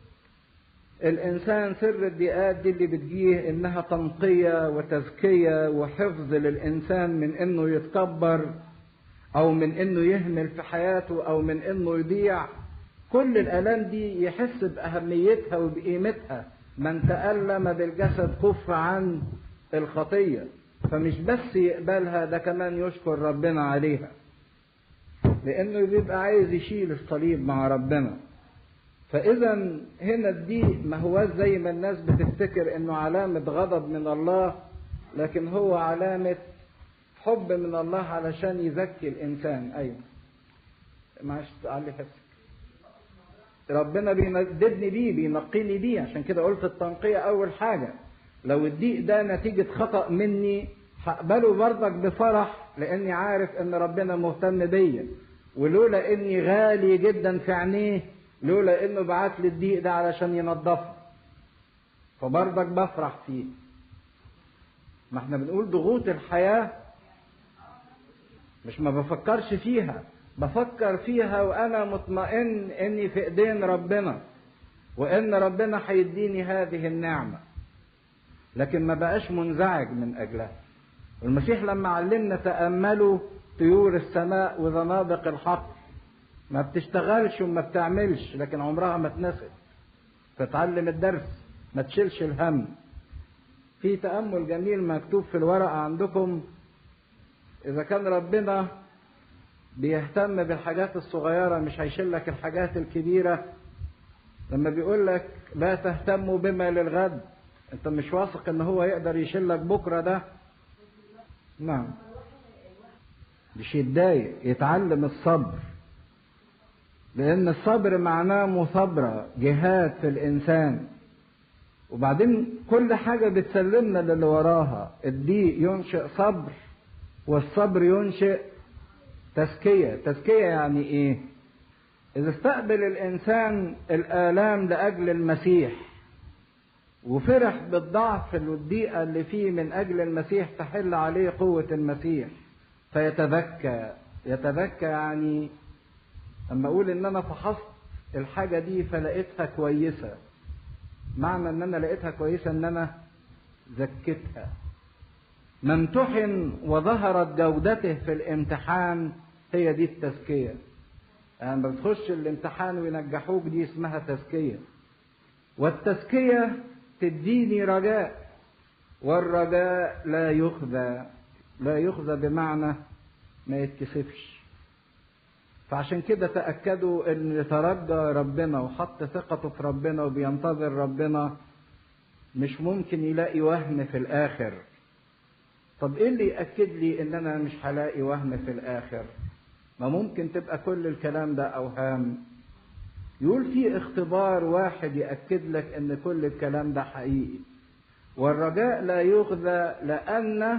الإنسان سر الضيقات دي اللي بتجيه إنها تنقية وتزكية وحفظ للإنسان من إنه يتكبر أو من إنه يهمل في حياته أو من إنه يضيع كل الآلام دي يحس بأهميتها وبقيمتها من تألم بالجسد كف عن الخطية فمش بس يقبلها ده كمان يشكر ربنا عليها لأنه بيبقى عايز يشيل الصليب مع ربنا فإذا هنا الضيق ما هو زي ما الناس بتفتكر إنه علامة غضب من الله لكن هو علامة حب من الله علشان يزكي الإنسان أيوه معلش تعلي حسك ربنا بيندبني بيه بينقيني بيه عشان كده قلت التنقية أول حاجة لو الضيق ده نتيجة خطأ مني هقبله برضك بفرح لأني عارف إن ربنا مهتم بيا ولولا إني غالي جدا في عينيه لولا إنه بعت لي الضيق ده علشان ينضفه فبرضك بفرح فيه ما احنا بنقول ضغوط الحياة مش ما بفكرش فيها بفكر فيها وانا مطمئن اني في ايدين ربنا وان ربنا هيديني هذه النعمه لكن ما بقاش منزعج من اجلها المسيح لما علمنا تاملوا طيور السماء وزنابق الحقل ما بتشتغلش وما بتعملش لكن عمرها ما اتنست تتعلم الدرس ما تشيلش الهم في تامل جميل مكتوب في الورقه عندكم اذا كان ربنا بيهتم بالحاجات الصغيرة مش هيشيل لك الحاجات الكبيرة لما بيقول لك لا تهتموا بما للغد انت مش واثق ان هو يقدر يشيل لك بكرة ده نعم مش يتضايق يتعلم الصبر لان الصبر معناه مثابرة جهاد في الانسان وبعدين كل حاجة بتسلمنا للي وراها الضيق ينشئ صبر والصبر ينشئ تزكية تزكية يعني ايه اذا استقبل الانسان الالام لاجل المسيح وفرح بالضعف والضيقة اللي فيه من اجل المسيح تحل عليه قوة المسيح فيتذكى يتذكى يعني اما اقول ان انا فحصت الحاجة دي فلقيتها كويسة معنى ان انا لقيتها كويسة ان انا زكيتها ما امتحن وظهرت جودته في الامتحان هي دي التزكية يعني لما بتخش الامتحان وينجحوك دي اسمها تزكية والتزكية تديني رجاء والرجاء لا يخذى لا يخذى بمعنى ما يتكسفش فعشان كده تأكدوا ان يترجى ربنا وحط ثقته في ربنا وبينتظر ربنا مش ممكن يلاقي وهم في الاخر طب ايه اللي يأكد لي ان انا مش هلاقي وهم في الاخر ما ممكن تبقى كل الكلام ده اوهام يقول في اختبار واحد يأكد لك ان كل الكلام ده حقيقي والرجاء لا يخذى لأن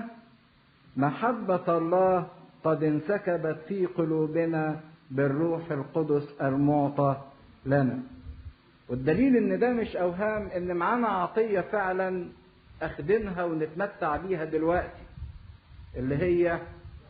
محبة الله قد انسكبت في قلوبنا بالروح القدس المعطى لنا والدليل ان ده مش اوهام ان معانا عطية فعلا اخدمها ونتمتع بيها دلوقتي اللي هي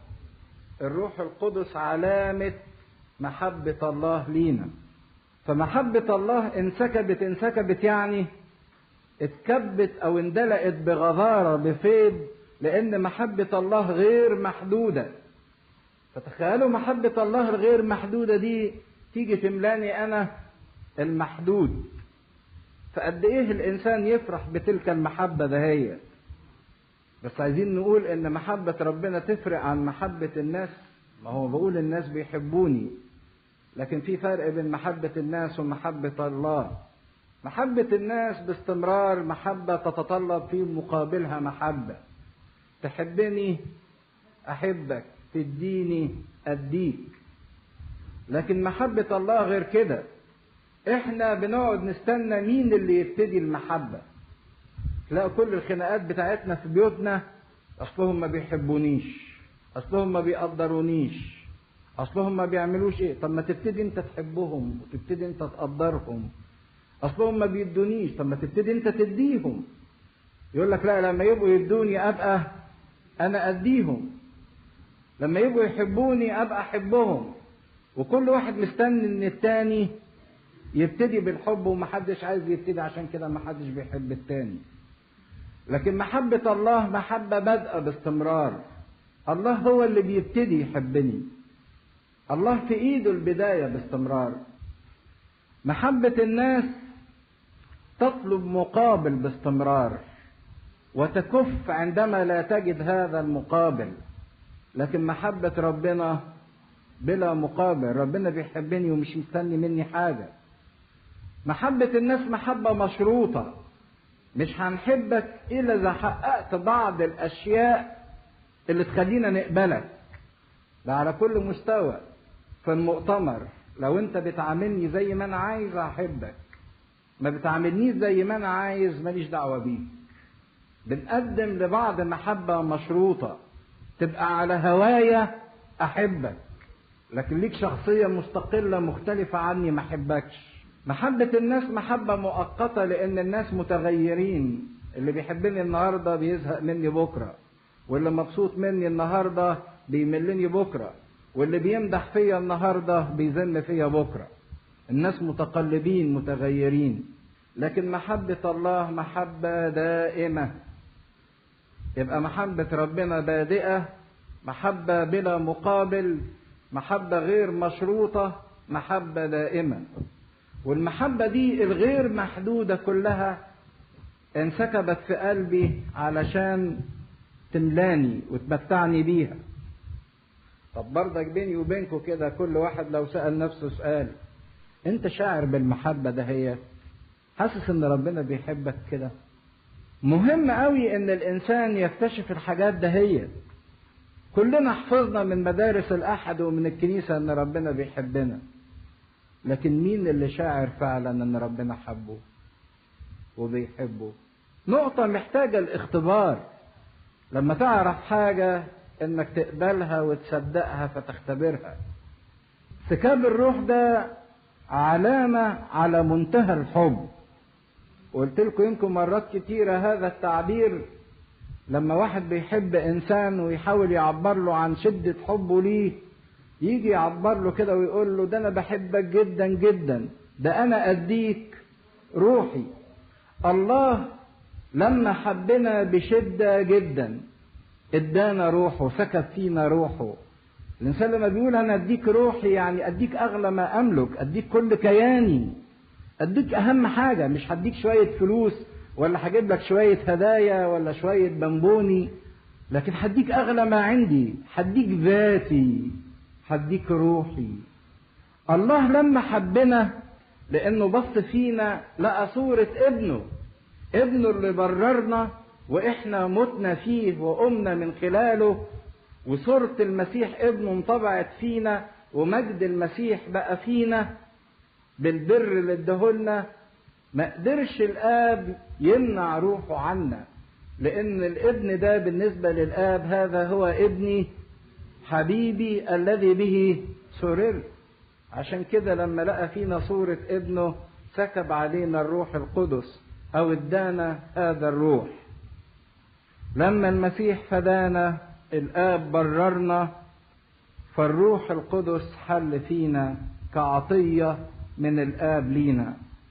الروح القدس علامة محبة الله لينا فمحبة الله انسكبت انسكبت يعني اتكبت او اندلقت بغزارة بفيض لان محبة الله غير محدودة فتخيلوا محبة الله الغير محدودة دي تيجي تملاني انا المحدود فقد ايه الانسان يفرح بتلك المحبة دهيت بس عايزين نقول ان محبة ربنا تفرق عن محبة الناس ما هو بقول الناس بيحبوني لكن في فرق بين محبة الناس ومحبة الله محبة الناس باستمرار محبة تتطلب في مقابلها محبة تحبني أحبك تديني أديك لكن محبة الله غير كده احنا بنقعد نستنى مين اللي يبتدي المحبة تلاقوا كل الخناقات بتاعتنا في بيوتنا اصلهم ما بيحبونيش اصلهم ما بيقدرونيش اصلهم ما بيعملوش ايه طب ما تبتدي انت تحبهم وتبتدي انت تقدرهم اصلهم ما بيدونيش طب ما تبتدي انت تديهم يقول لك لا لما يبقوا يدوني ابقى انا اديهم لما يبقوا يحبوني ابقى احبهم وكل واحد مستني ان التاني يبتدي بالحب ومحدش عايز يبتدي عشان كده محدش بيحب التاني لكن محبة الله محبة بادئة باستمرار الله هو اللي بيبتدي يحبني الله في ايده البداية باستمرار محبة الناس تطلب مقابل باستمرار وتكف عندما لا تجد هذا المقابل لكن محبة ربنا بلا مقابل ربنا بيحبني ومش مستني مني حاجة محبة الناس محبة مشروطة مش هنحبك إلا إذا حققت بعض الأشياء اللي تخلينا نقبلك ده على كل مستوى في المؤتمر لو أنت بتعاملني زي ما أنا عايز أحبك ما بتعاملنيش زي ما أنا عايز ماليش دعوة بيك بنقدم لبعض محبة مشروطة تبقى على هوايا أحبك لكن ليك شخصية مستقلة مختلفة عني ما أحبكش محبة الناس محبة مؤقتة لأن الناس متغيرين اللي بيحبني النهاردة بيزهق مني بكرة واللي مبسوط مني النهاردة بيملني بكرة واللي بيمدح فيا النهاردة بيذم فيا بكرة الناس متقلبين متغيرين لكن محبة الله محبة دائمة يبقى محبة ربنا بادئة محبة بلا مقابل محبة غير مشروطة محبة دائمة والمحبة دي الغير محدودة كلها انسكبت في قلبي علشان تملاني وتمتعني بيها طب برضك بيني وبينكم كده كل واحد لو سأل نفسه سؤال انت شاعر بالمحبة ده هي حاسس ان ربنا بيحبك كده مهم قوي ان الانسان يكتشف الحاجات ده هي كلنا حفظنا من مدارس الاحد ومن الكنيسة ان ربنا بيحبنا لكن مين اللي شاعر فعلا ان ربنا حبه وبيحبه نقطة محتاجة الاختبار لما تعرف حاجة انك تقبلها وتصدقها فتختبرها سكاب الروح ده علامة على منتهى الحب قلت لكم يمكن مرات كتيرة هذا التعبير لما واحد بيحب انسان ويحاول يعبر له عن شدة حبه ليه يجي يعبر له كده ويقول له ده انا بحبك جدا جدا ده انا اديك روحي الله لما حبنا بشدة جدا ادانا روحه سكب فينا روحه الانسان لما بيقول انا اديك روحي يعني اديك اغلى ما املك اديك كل كياني اديك اهم حاجه مش هديك شويه فلوس ولا هجيب لك شويه هدايا ولا شويه بمبوني لكن هديك اغلى ما عندي هديك ذاتي هديك روحي الله لما حبنا لانه بص فينا لقى صوره ابنه ابنه اللي بررنا واحنا متنا فيه وقمنا من خلاله وصورة المسيح ابنه انطبعت فينا ومجد المسيح بقى فينا بالبر اللي اداهولنا ما قدرش الاب يمنع روحه عنا لان الابن ده بالنسبة للاب هذا هو ابني حبيبي الذي به سررت عشان كده لما لقى فينا صورة ابنه سكب علينا الروح القدس او ادانا هذا الروح لما المسيح فدانا الآب بررنا فالروح القدس حل فينا كعطية من الآب لينا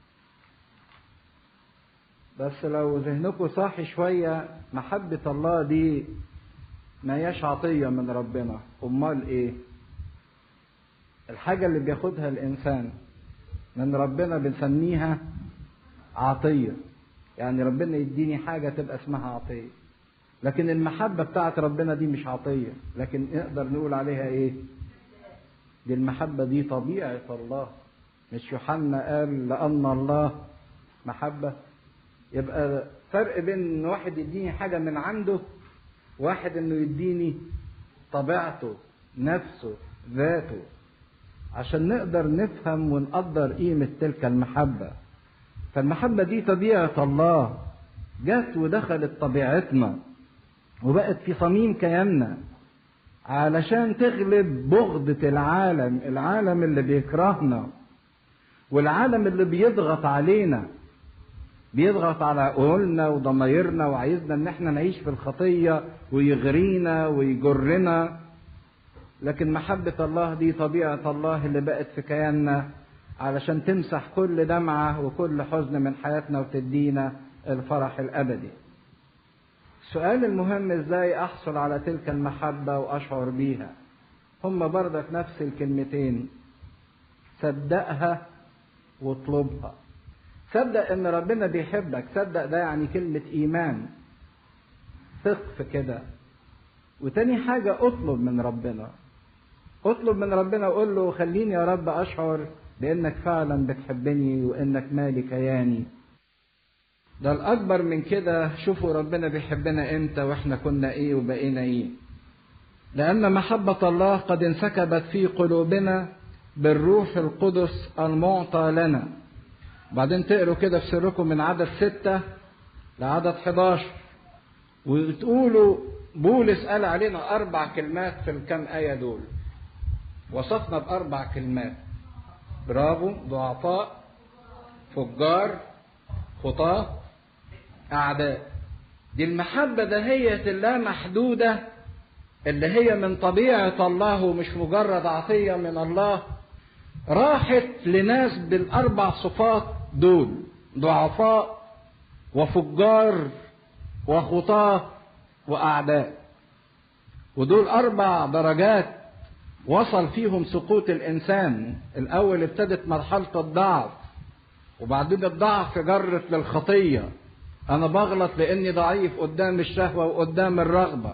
بس لو ذهنكم صاحي شوية محبة الله دي ما هياش عطية من ربنا أمال إيه الحاجة اللي بياخدها الإنسان من ربنا بنسميها عطية يعني ربنا يديني حاجة تبقى اسمها عطية لكن المحبة بتاعت ربنا دي مش عطية لكن نقدر نقول عليها ايه دي المحبة دي طبيعة الله مش يوحنا قال لأن الله محبة يبقى فرق بين ان واحد يديني حاجة من عنده واحد انه يديني طبيعته نفسه ذاته عشان نقدر نفهم ونقدر قيمة تلك المحبة فالمحبة دي طبيعة الله جت ودخلت طبيعتنا وبقت في صميم كياننا علشان تغلب بغضة العالم العالم اللي بيكرهنا والعالم اللي بيضغط علينا بيضغط على عقولنا وضمايرنا وعايزنا ان احنا نعيش في الخطية ويغرينا ويجرنا لكن محبة الله دي طبيعة الله اللي بقت في كياننا علشان تمسح كل دمعة وكل حزن من حياتنا وتدينا الفرح الأبدي السؤال المهم ازاي احصل على تلك المحبة واشعر بيها هم برضك نفس الكلمتين صدقها واطلبها صدق ان ربنا بيحبك صدق ده يعني كلمة ايمان ثق في كده وتاني حاجة اطلب من ربنا اطلب من ربنا وقول له خليني يا رب اشعر بانك فعلا بتحبني وانك مالي كياني ده الاكبر من كده شوفوا ربنا بيحبنا امتى واحنا كنا ايه وبقينا ايه لان محبة الله قد انسكبت في قلوبنا بالروح القدس المعطى لنا بعدين تقروا كده في سركم من عدد ستة لعدد 11 وتقولوا بولس قال علينا أربع كلمات في الكام آية دول وصفنا بأربع كلمات برافو ضعفاء فجار خطاة أعداء دي المحبة دهية اللامحدودة اللي هي من طبيعة الله ومش مجرد عطية من الله راحت لناس بالأربع صفات دول ضعفاء وفجار وخطاة وأعداء ودول أربع درجات وصل فيهم سقوط الإنسان الأول ابتدت مرحلة الضعف وبعدين الضعف جرت للخطية أنا بغلط لأني ضعيف قدام الشهوة وقدام الرغبة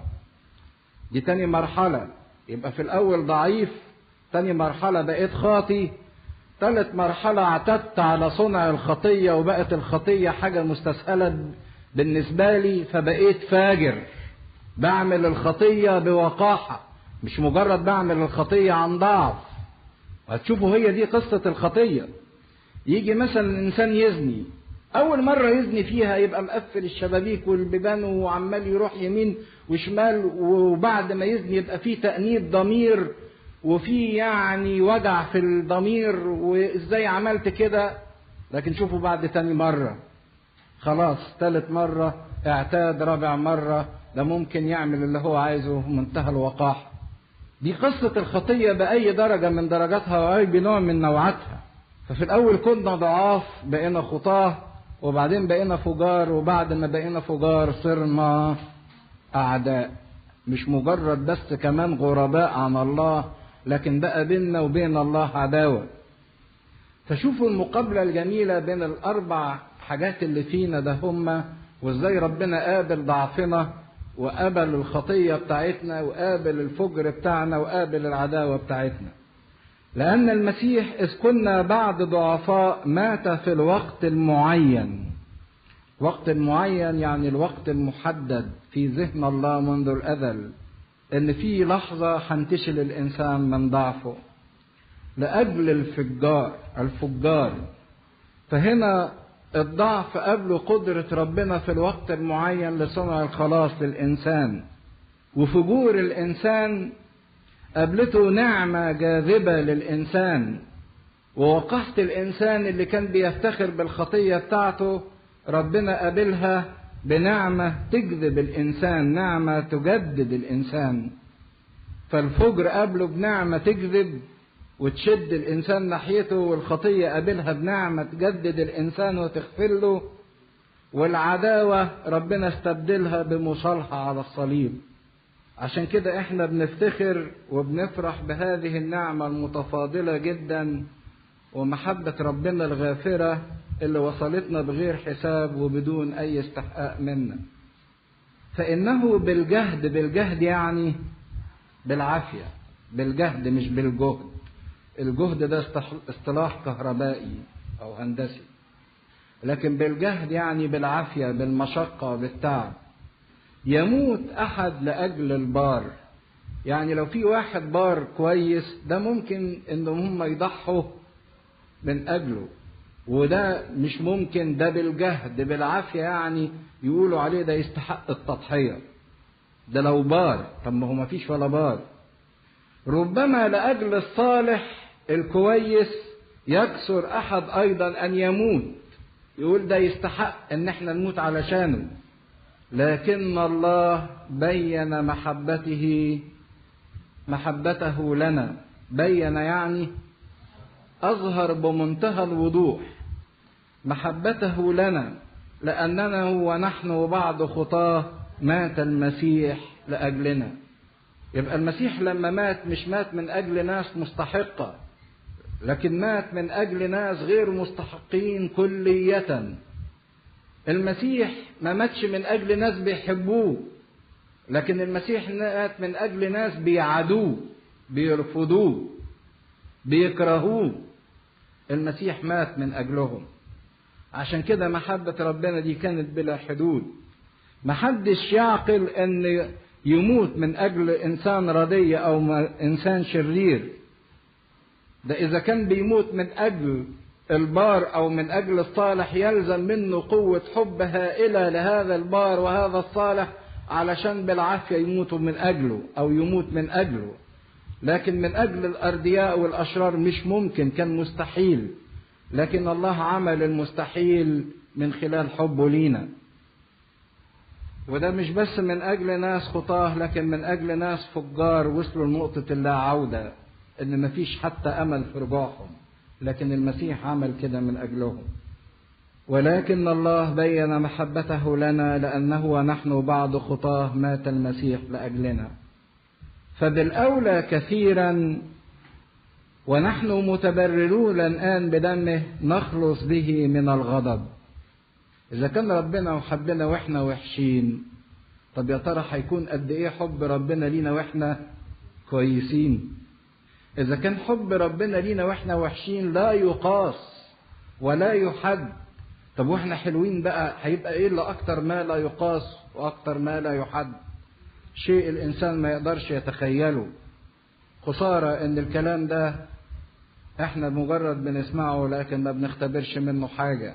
دي تاني مرحلة يبقى في الأول ضعيف تاني مرحلة بقيت خاطي تالت مرحلة اعتدت على صنع الخطية وبقت الخطية حاجة مستسهلة بالنسبة لي فبقيت فاجر بعمل الخطية بوقاحة مش مجرد بعمل الخطية عن ضعف هتشوفوا هي دي قصة الخطية يجي مثلا الإنسان يزني أول مرة يزني فيها يبقى مقفل الشبابيك والبيبان وعمال يروح يمين وشمال وبعد ما يزني يبقى فيه تأنيب ضمير وفي يعني وجع في الضمير وازاي عملت كده لكن شوفوا بعد تاني مرة خلاص تالت مرة اعتاد رابع مرة ده ممكن يعمل اللي هو عايزه منتهى الوقاحة دي قصة الخطية بأي درجة من درجاتها وأي بنوع من نوعاتها ففي الأول كنا ضعاف بقينا خطاة وبعدين بقينا فجار وبعد ما بقينا فجار صرنا أعداء مش مجرد بس كمان غرباء عن الله لكن بقى بيننا وبين الله عداوة فشوفوا المقابلة الجميلة بين الأربع حاجات اللي فينا ده هما وازاي ربنا قابل ضعفنا وقابل الخطية بتاعتنا وقابل الفجر بتاعنا وقابل العداوة بتاعتنا لأن المسيح إذ كنا بعد ضعفاء مات في الوقت المعين وقت المعين يعني الوقت المحدد في ذهن الله منذ الأزل ان في لحظة هنتشل الانسان من ضعفه لاجل الفجار الفجار فهنا الضعف قبله قدرة ربنا في الوقت المعين لصنع الخلاص للإنسان وفجور الإنسان قابلته نعمة جاذبة للإنسان ووقحت الإنسان اللي كان بيفتخر بالخطية بتاعته ربنا قابلها بنعمة تجذب الإنسان نعمة تجدد الإنسان فالفجر قابله بنعمة تجذب وتشد الإنسان ناحيته والخطية قابلها بنعمة تجدد الإنسان وتغفر له والعداوة ربنا استبدلها بمصالحة على الصليب عشان كده احنا بنفتخر وبنفرح بهذه النعمة المتفاضلة جدا ومحبة ربنا الغافرة اللي وصلتنا بغير حساب وبدون أي استحقاق منا فإنه بالجهد بالجهد يعني بالعافية بالجهد مش بالجهد الجهد ده اصطلاح كهربائي أو هندسي لكن بالجهد يعني بالعافية بالمشقة بالتعب يموت أحد لأجل البار يعني لو في واحد بار كويس ده ممكن ان هم يضحوا من اجله وده مش ممكن ده بالجهد بالعافيه يعني يقولوا عليه ده يستحق التضحيه ده لو بار طب ما هو ما فيش ولا بار ربما لاجل الصالح الكويس يكسر احد ايضا ان يموت يقول ده يستحق ان احنا نموت علشانه لكن الله بين محبته محبته لنا بين يعني اظهر بمنتهى الوضوح محبته لنا لاننا ونحن بعض خطاه مات المسيح لاجلنا يبقى المسيح لما مات مش مات من اجل ناس مستحقه لكن مات من اجل ناس غير مستحقين كليه المسيح ما ماتش من اجل ناس بيحبوه لكن المسيح مات من اجل ناس بيعادوه بيرفضوه بيكرهوه المسيح مات من اجلهم عشان كده محبة ربنا دي كانت بلا حدود محدش يعقل ان يموت من اجل انسان ردي او انسان شرير ده اذا كان بيموت من اجل البار او من اجل الصالح يلزم منه قوة حب هائلة لهذا البار وهذا الصالح علشان بالعافية يموتوا من اجله او يموت من اجله لكن من اجل الاردياء والاشرار مش ممكن كان مستحيل لكن الله عمل المستحيل من خلال حبه لينا وده مش بس من اجل ناس خطاه لكن من اجل ناس فجار وصلوا لنقطة اللا عودة ان مفيش حتى امل في رجوعهم لكن المسيح عمل كده من اجلهم ولكن الله بين محبته لنا لانه ونحن بعض خطاه مات المسيح لاجلنا فبالاولى كثيرا ونحن متبررون الان بدمه نخلص به من الغضب اذا كان ربنا وحبنا واحنا وحشين طب يا ترى هيكون قد ايه حب ربنا لينا واحنا كويسين اذا كان حب ربنا لينا واحنا وحشين لا يقاس ولا يحد طب واحنا حلوين بقى هيبقى ايه اللي اكتر ما لا يقاس واكتر ما لا يحد شيء الانسان ما يقدرش يتخيله خساره ان الكلام ده احنا مجرد بنسمعه لكن ما بنختبرش منه حاجه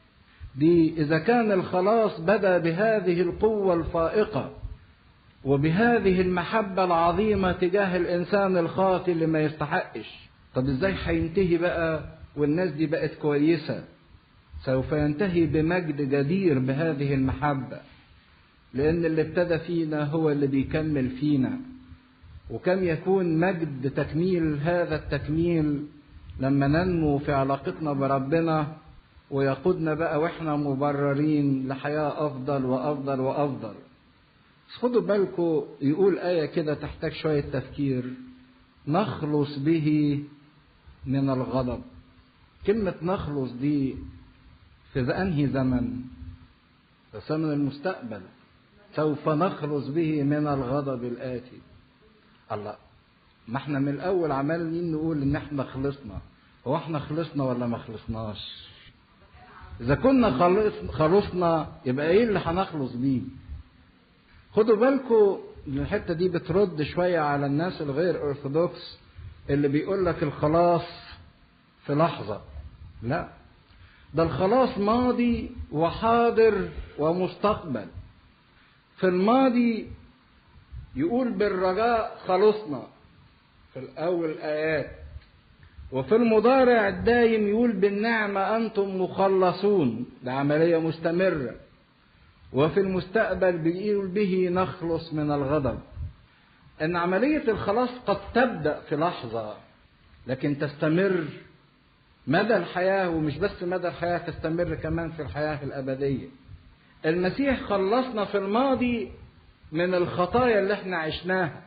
دي اذا كان الخلاص بدا بهذه القوه الفائقه وبهذه المحبه العظيمه تجاه الانسان الخاطئ اللي ما يستحقش طب ازاي هينتهي بقى والناس دي بقت كويسه سوف ينتهي بمجد جدير بهذه المحبه لان اللي ابتدى فينا هو اللي بيكمل فينا وكم يكون مجد تكميل هذا التكميل لما ننمو في علاقتنا بربنا ويقودنا بقى واحنا مبررين لحياة أفضل وأفضل وأفضل بس خدوا بالكم يقول آية كده تحتاج شوية تفكير نخلص به من الغضب كلمة نخلص دي في أنهي زمن في زمن المستقبل سوف نخلص به من الغضب الآتي الله ما احنا من الأول عمالين نقول إن احنا خلصنا هو احنا خلصنا ولا ما خلصناش إذا كنا خلص خلصنا يبقى إيه اللي هنخلص بيه؟ خدوا بالكم الحتة دي بترد شوية على الناس الغير أرثوذكس اللي بيقول لك الخلاص في لحظة. لا ده الخلاص ماضي وحاضر ومستقبل. في الماضي يقول بالرجاء خلصنا في الأول آيات وفي المضارع الدايم يقول بالنعمة أنتم مخلصون ده عملية مستمرة وفي المستقبل بيقول به نخلص من الغضب أن عملية الخلاص قد تبدأ في لحظة لكن تستمر مدى الحياة ومش بس مدى الحياة تستمر كمان في الحياة الأبدية المسيح خلصنا في الماضي من الخطايا اللي احنا عشناها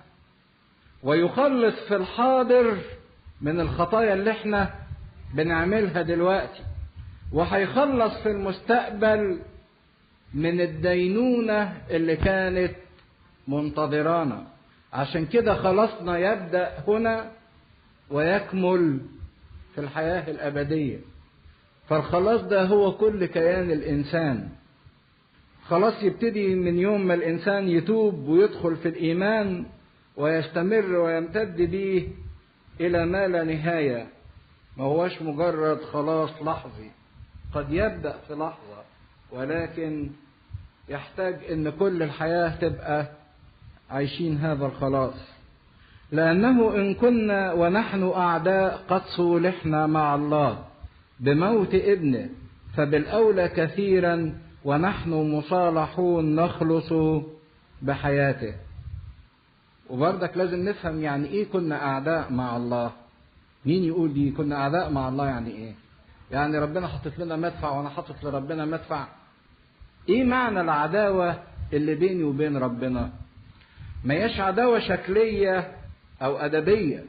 ويخلص في الحاضر من الخطايا اللي احنا بنعملها دلوقتي وهيخلص في المستقبل من الدينونة اللي كانت منتظرانا عشان كده خلاصنا يبدأ هنا ويكمل في الحياة الأبدية فالخلاص ده هو كل كيان الإنسان خلاص يبتدي من يوم ما الإنسان يتوب ويدخل في الإيمان ويستمر ويمتد به إلى ما لا نهاية ما هوش مجرد خلاص لحظي قد يبدأ في لحظة ولكن يحتاج ان كل الحياة تبقى عايشين هذا الخلاص لأنه إن كنا ونحن أعداء قد صولحنا مع الله بموت ابنه فبالأولى كثيرا ونحن مصالحون نخلص بحياته وبرضك لازم نفهم يعني ايه كنا اعداء مع الله مين يقول دي كنا اعداء مع الله يعني ايه يعني ربنا حاطط لنا مدفع وانا حاطط لربنا مدفع ايه معنى العداوة اللي بيني وبين ربنا ما هياش عداوة شكلية او ادبية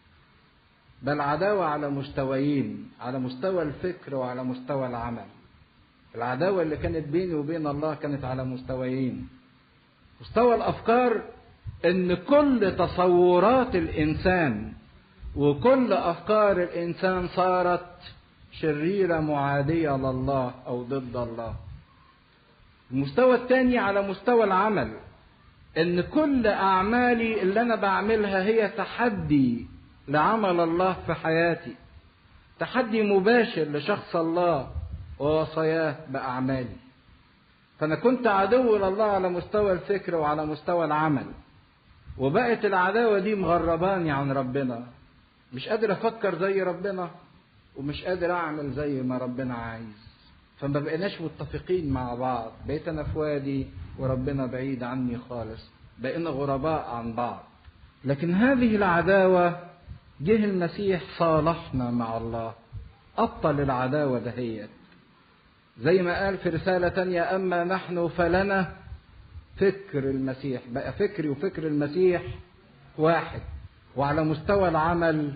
بل عداوة على مستويين على مستوى الفكر وعلى مستوى العمل العداوة اللي كانت بيني وبين الله كانت على مستويين مستوى الافكار ان كل تصورات الانسان وكل افكار الانسان صارت شريره معاديه لله او ضد الله المستوى الثاني على مستوى العمل ان كل اعمالي اللي انا بعملها هي تحدي لعمل الله في حياتي تحدي مباشر لشخص الله ووصاياه باعمالي فانا كنت عدو لله على مستوى الفكر وعلى مستوى العمل وبقت العداوة دي مغرباني عن ربنا مش قادر أفكر زي ربنا ومش قادر أعمل زي ما ربنا عايز فما بقيناش متفقين مع بعض بقيت أنا في وادي وربنا بعيد عني خالص بقينا غرباء عن بعض لكن هذه العداوة جه المسيح صالحنا مع الله أبطل العداوة دهيت زي ما قال في رسالة تانية أما نحن فلنا فكر المسيح بقى فكري وفكر المسيح واحد وعلى مستوى العمل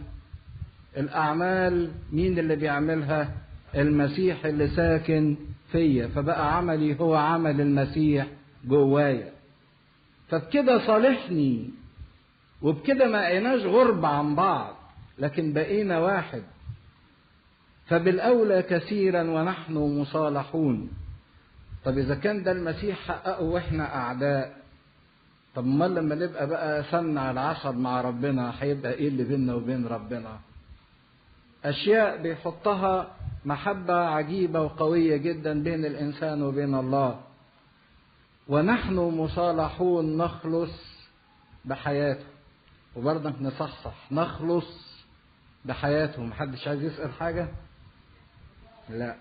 الأعمال مين اللي بيعملها المسيح اللي ساكن فيا فبقى عملي هو عمل المسيح جوايا فبكده صالحني وبكده ما بقيناش غربة عن بعض لكن بقينا واحد فبالأولى كثيرا ونحن مصالحون طب إذا كان ده المسيح حققه وإحنا أعداء طب امال لما نبقى بقى سمنة على العصب مع ربنا هيبقى إيه اللي بيننا وبين ربنا؟ أشياء بيحطها محبة عجيبة وقوية جدا بين الإنسان وبين الله ونحن مصالحون نخلص بحياته وبرضك نصحصح نخلص بحياته محدش عايز يسأل حاجة لا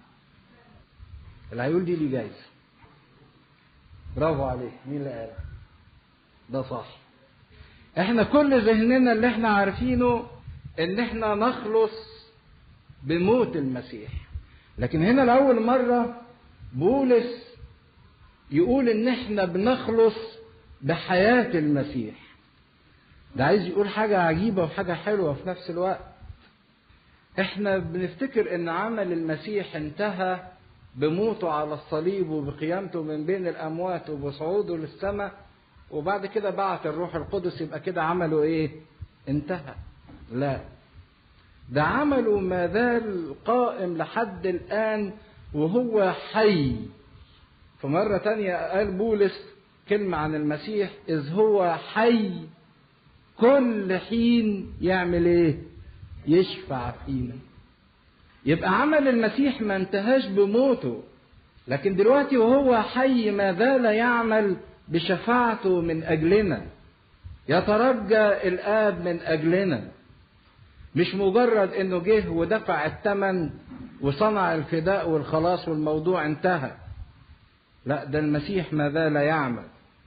العيول دي اللي جايزة برافو عليك مين اللي قال ده صح احنا كل ذهننا اللي احنا عارفينه ان احنا نخلص بموت المسيح لكن هنا لأول مرة بولس يقول ان احنا بنخلص بحياة المسيح ده عايز يقول حاجة عجيبة وحاجة حلوة في نفس الوقت احنا بنفتكر ان عمل المسيح انتهى بموته على الصليب وبقيامته من بين الاموات وبصعوده للسماء وبعد كده بعت الروح القدس يبقى كده عمله ايه انتهى لا ده عمله ما زال قائم لحد الآن وهو حي فمرة تانية قال بولس كلمة عن المسيح إذ هو حي كل حين يعمل إيه؟ يشفع فينا يبقى عمل المسيح ما انتهاش بموته لكن دلوقتي وهو حي ما زال يعمل بشفاعته من أجلنا يترجى الآب من أجلنا مش مجرد انه جه ودفع الثمن وصنع الفداء والخلاص والموضوع انتهى لا ده المسيح ما زال يعمل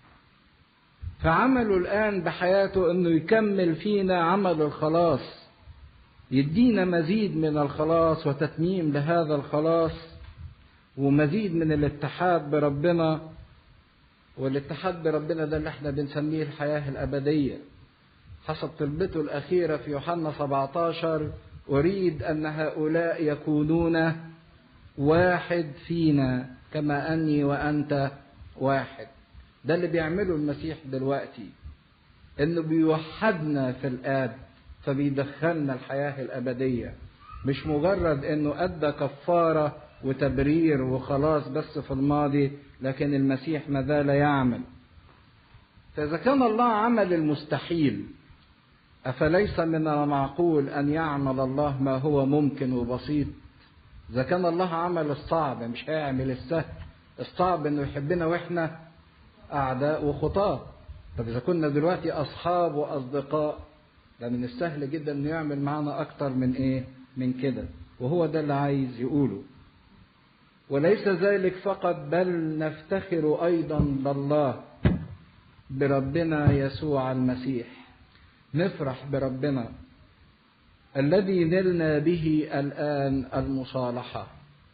فعمله الان بحياته انه يكمل فينا عمل الخلاص يدينا مزيد من الخلاص وتتميم لهذا الخلاص ومزيد من الاتحاد بربنا والاتحاد بربنا ده اللي احنا بنسميه الحياه الابديه حسب طلبته الأخيرة في يوحنا 17 أريد أن هؤلاء يكونون واحد فينا كما أني وأنت واحد ده اللي بيعمله المسيح دلوقتي إنه بيوحدنا في الآب فبيدخلنا الحياة الأبدية مش مجرد إنه أدى كفارة وتبرير وخلاص بس في الماضي لكن المسيح ما زال يعمل فإذا كان الله عمل المستحيل أفليس من المعقول أن يعمل الله ما هو ممكن وبسيط إذا كان الله عمل الصعب مش هيعمل السهل الصعب إنه يحبنا وإحنا أعداء وخطاة طب إذا كنا دلوقتي أصحاب وأصدقاء ده من السهل جدا إنه يعمل معنا أكتر من إيه؟ من كده وهو ده اللي عايز يقوله وليس ذلك فقط بل نفتخر أيضا بالله بربنا يسوع المسيح نفرح بربنا الذي نلنا به الآن المصالحة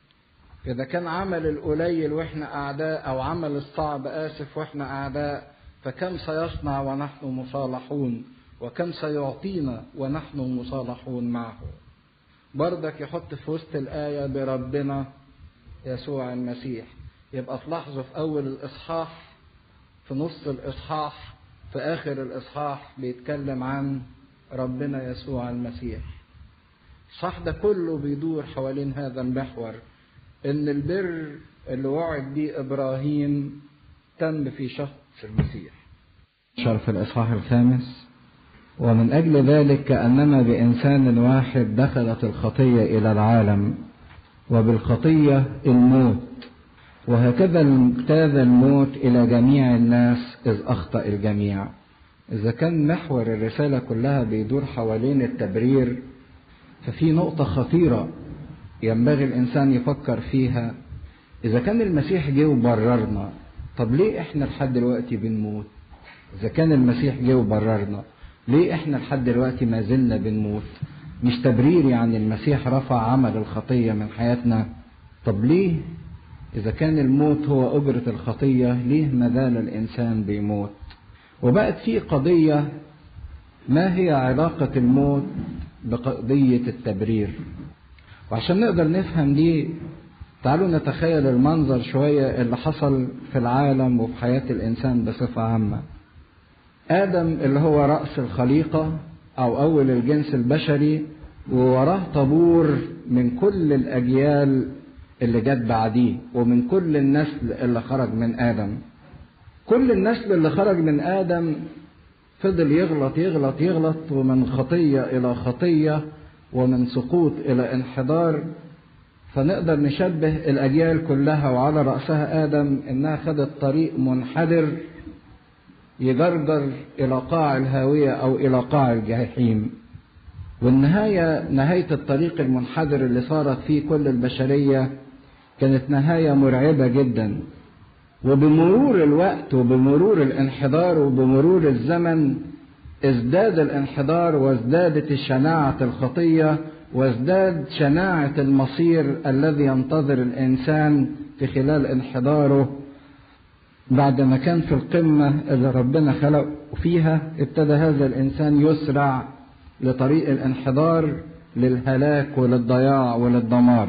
إذا كان عمل القليل وإحنا أعداء أو عمل الصعب آسف وإحنا أعداء فكم سيصنع ونحن مصالحون وكم سيعطينا ونحن مصالحون معه بردك يحط في وسط الآية بربنا يسوع المسيح يبقى تلاحظوا في أول الإصحاح في نص الإصحاح في آخر الإصحاح بيتكلم عن ربنا يسوع المسيح الصح ده كله بيدور حوالين هذا المحور إن البر اللي وعد بيه إبراهيم تم في شخص المسيح شرف الإصحاح الخامس ومن أجل ذلك كأنما بإنسان واحد دخلت الخطية إلى العالم وبالخطية الموت وهكذا اجتاز الموت إلى جميع الناس إذ أخطأ الجميع إذا كان محور الرسالة كلها بيدور حوالين التبرير ففي نقطة خطيرة ينبغي الإنسان يفكر فيها إذا كان المسيح جه وبررنا طب ليه إحنا لحد دلوقتي بنموت؟ إذا كان المسيح جه وبررنا ليه إحنا لحد دلوقتي ما زلنا بنموت؟ مش تبرير يعني المسيح رفع عمل الخطية من حياتنا طب ليه إذا كان الموت هو أجرة الخطية ليه ما زال الإنسان بيموت وبقت في قضية ما هي علاقة الموت بقضية التبرير وعشان نقدر نفهم دي تعالوا نتخيل المنظر شوية اللي حصل في العالم وفي حياة الإنسان بصفة عامة آدم اللي هو رأس الخليقة أو أول الجنس البشري ووراه طابور من كل الأجيال اللي جت بعديه ومن كل النسل اللي خرج من آدم كل النسل اللي خرج من آدم فضل يغلط يغلط يغلط ومن خطية إلى خطية ومن سقوط إلى انحدار فنقدر نشبه الأجيال كلها وعلى رأسها آدم إنها خدت طريق منحدر يجرجر إلى قاع الهاوية أو إلى قاع الجحيم والنهاية نهاية الطريق المنحدر اللي صارت فيه كل البشرية كانت نهاية مرعبة جدا وبمرور الوقت وبمرور الانحدار وبمرور الزمن ازداد الانحدار وازدادت شناعة الخطية وازداد شناعة المصير الذي ينتظر الإنسان في خلال انحداره بعد ما كان في القمة اللي ربنا خلقه فيها ابتدى هذا الإنسان يسرع لطريق الانحدار للهلاك وللضياع وللدمار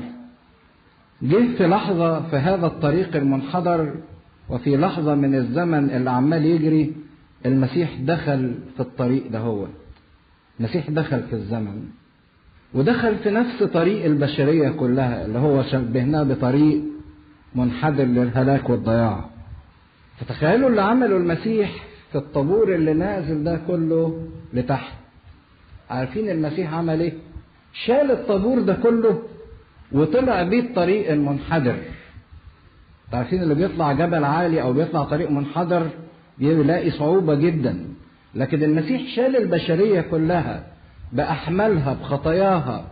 جه في لحظة في هذا الطريق المنحدر وفي لحظة من الزمن اللي عمال يجري المسيح دخل في الطريق ده هو المسيح دخل في الزمن ودخل في نفس طريق البشرية كلها اللي هو شبهناه بطريق منحدر للهلاك والضياع فتخيلوا اللي عمله المسيح في الطابور اللي نازل ده كله لتحت عارفين المسيح عمل ايه شال الطابور ده كله وطلع بيه الطريق المنحدر عارفين اللي بيطلع جبل عالي او بيطلع طريق منحدر بيلاقي صعوبة جدا لكن المسيح شال البشرية كلها بأحمالها بخطاياها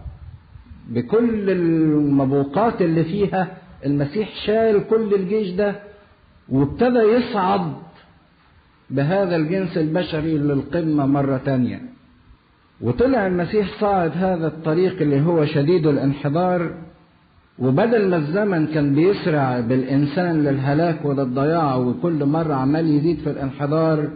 بكل المبوقات اللي فيها المسيح شال كل الجيش ده وابتدى يصعد بهذا الجنس البشري للقمة مرة تانية وطلع المسيح صاعد هذا الطريق اللي هو شديد الانحدار وبدل ما الزمن كان بيسرع بالإنسان للهلاك وللضياع وكل مرة عمال يزيد في الانحدار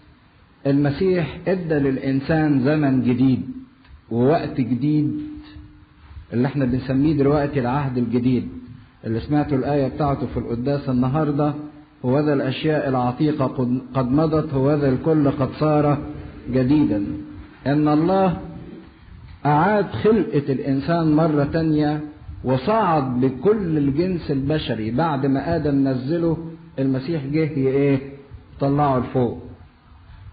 المسيح ادى للإنسان زمن جديد ووقت جديد اللي احنا بنسميه دلوقتي العهد الجديد اللي سمعتوا الآية بتاعته في القداس النهاردة هوذا الأشياء العتيقة قد مضت هوذا الكل قد صار جديدا ان الله اعاد خلقة الانسان مرة تانية وصعد بكل الجنس البشري بعد ما ادم نزله المسيح جه ايه طلعه لفوق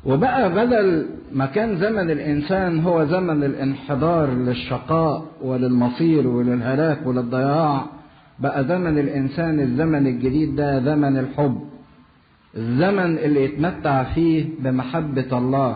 وبقى بدل ما كان زمن الإنسان هو زمن الانحدار للشقاء وللمصير وللهلاك وللضياع بقى زمن الإنسان الزمن الجديد ده زمن الحب الزمن اللي يتمتع فيه بمحبة الله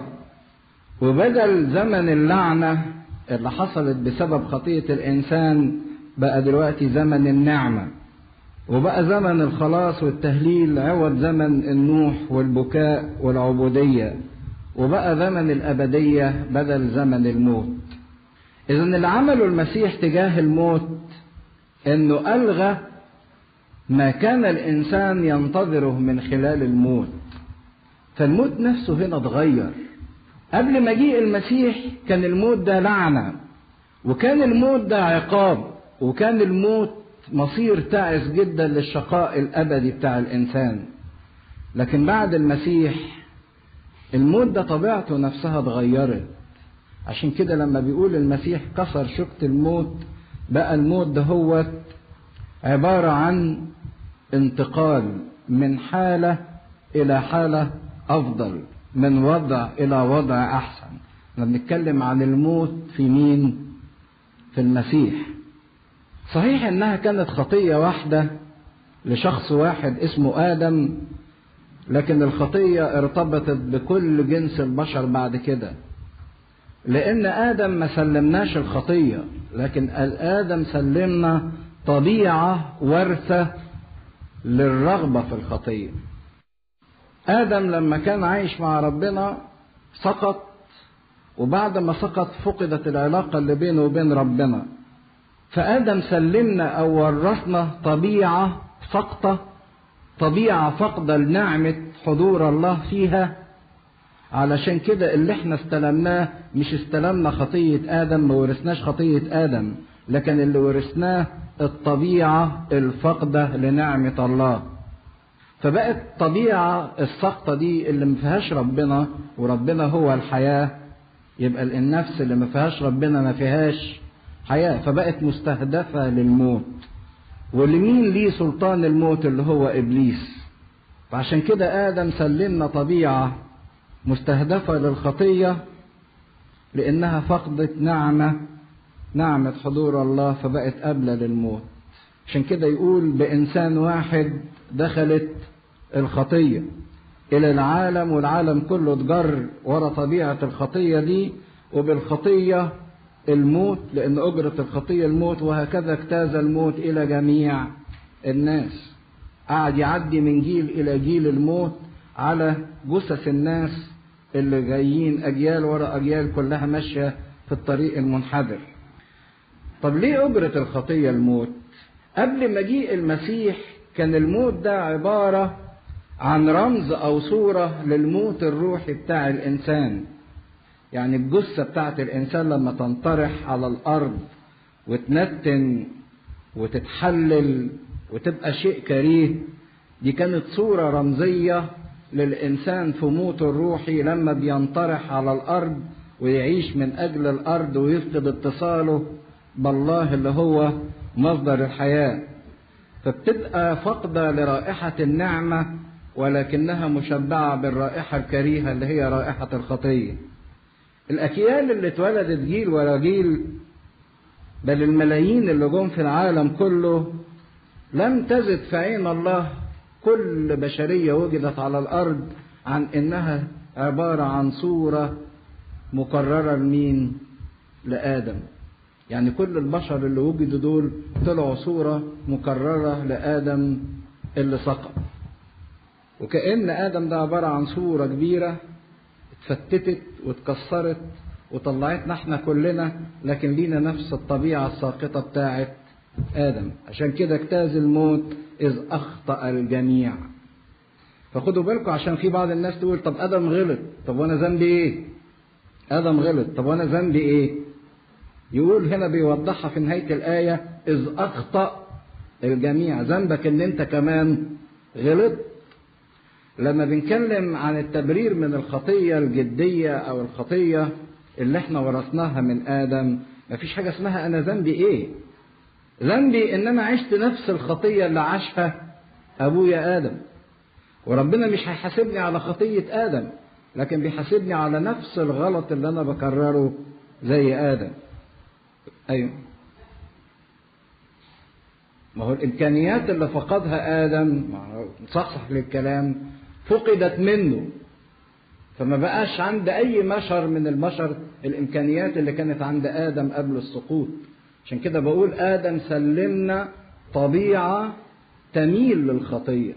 وبدل زمن اللعنة اللي حصلت بسبب خطية الإنسان بقى دلوقتي زمن النعمة وبقى زمن الخلاص والتهليل عوض زمن النوح والبكاء والعبودية وبقى زمن الأبدية بدل زمن الموت إذا اللي عمله المسيح تجاه الموت إنه ألغى ما كان الإنسان ينتظره من خلال الموت فالموت نفسه هنا اتغير قبل مجيء المسيح كان الموت ده لعنة وكان الموت ده عقاب وكان الموت مصير تعس جدا للشقاء الابدي بتاع الانسان لكن بعد المسيح الموت ده طبيعته نفسها اتغيرت عشان كده لما بيقول المسيح كسر شوكة الموت بقى الموت ده هو عبارة عن انتقال من حالة إلى حالة أفضل من وضع إلى وضع أحسن احنا بنتكلم عن الموت في مين؟ في المسيح صحيح انها كانت خطيه واحده لشخص واحد اسمه ادم لكن الخطيه ارتبطت بكل جنس البشر بعد كده لان ادم ما سلمناش الخطيه لكن ادم سلمنا طبيعه ورثه للرغبه في الخطيه ادم لما كان عايش مع ربنا سقط وبعد ما سقط فقدت العلاقه اللي بينه وبين ربنا فآدم سلمنا أو ورثنا طبيعة سقطة طبيعة فقدة لنعمة حضور الله فيها علشان كده اللي احنا استلمناه مش استلمنا خطية آدم ما ورثناش خطية آدم لكن اللي ورثناه الطبيعة الفقدة لنعمة الله فبقت الطبيعة السقطة دي اللي ما فيهاش ربنا وربنا هو الحياة يبقى النفس اللي ما فيهاش ربنا ما فيهاش حياة فبقت مستهدفة للموت ولمين ليه سلطان الموت اللي هو إبليس فعشان كده آدم سلمنا طبيعة مستهدفة للخطية لأنها فقدت نعمة نعمة حضور الله فبقت قابلة للموت عشان كده يقول بإنسان واحد دخلت الخطية إلى العالم والعالم كله اتجر ورا طبيعة الخطية دي وبالخطية الموت لأن أجرة الخطية الموت وهكذا اجتاز الموت إلى جميع الناس قعد يعدي من جيل إلى جيل الموت على جثث الناس اللي جايين أجيال ورا أجيال كلها ماشية في الطريق المنحدر طب ليه أجرة الخطية الموت قبل مجيء المسيح كان الموت ده عبارة عن رمز أو صورة للموت الروحي بتاع الإنسان يعني الجثة بتاعت الإنسان لما تنطرح على الأرض وتنتن وتتحلل وتبقى شيء كريه دي كانت صورة رمزية للإنسان في موته الروحي لما بينطرح على الأرض ويعيش من أجل الأرض ويفقد اتصاله بالله اللي هو مصدر الحياة فبتبقى فقدة لرائحة النعمة ولكنها مشبعة بالرائحة الكريهة اللي هي رائحة الخطية الأجيال اللي اتولدت جيل ورا جيل بل الملايين اللي جم في العالم كله لم تزد في عين الله كل بشرية وجدت على الأرض عن إنها عبارة عن صورة مكررة لمين؟ لآدم يعني كل البشر اللي وجدوا دول طلعوا صورة مكررة لآدم اللي سقط وكأن آدم ده عبارة عن صورة كبيرة اتفتتت واتكسرت وطلعتنا احنا كلنا لكن لينا نفس الطبيعة الساقطة بتاعت آدم عشان كده اجتاز الموت إذ أخطأ الجميع فخدوا بالكم عشان في بعض الناس تقول طب آدم غلط طب وأنا ذنبي إيه؟ آدم غلط طب وأنا ذنبي إيه؟ يقول هنا بيوضحها في نهاية الآية إذ أخطأ الجميع ذنبك إن أنت كمان غلط لما بنتكلم عن التبرير من الخطية الجدية أو الخطية اللي احنا ورثناها من آدم مفيش حاجة اسمها أنا ذنبي إيه؟ ذنبي إن أنا عشت نفس الخطية اللي عاشها أبويا آدم وربنا مش هيحاسبني على خطية آدم لكن بيحاسبني على نفس الغلط اللي انا بكرره زي ادم ايوه ما هو الامكانيات اللي فقدها ادم صحصح للكلام فقدت منه فما بقاش عند اي بشر من البشر الامكانيات اللي كانت عند ادم قبل السقوط عشان كده بقول ادم سلمنا طبيعه تميل للخطيه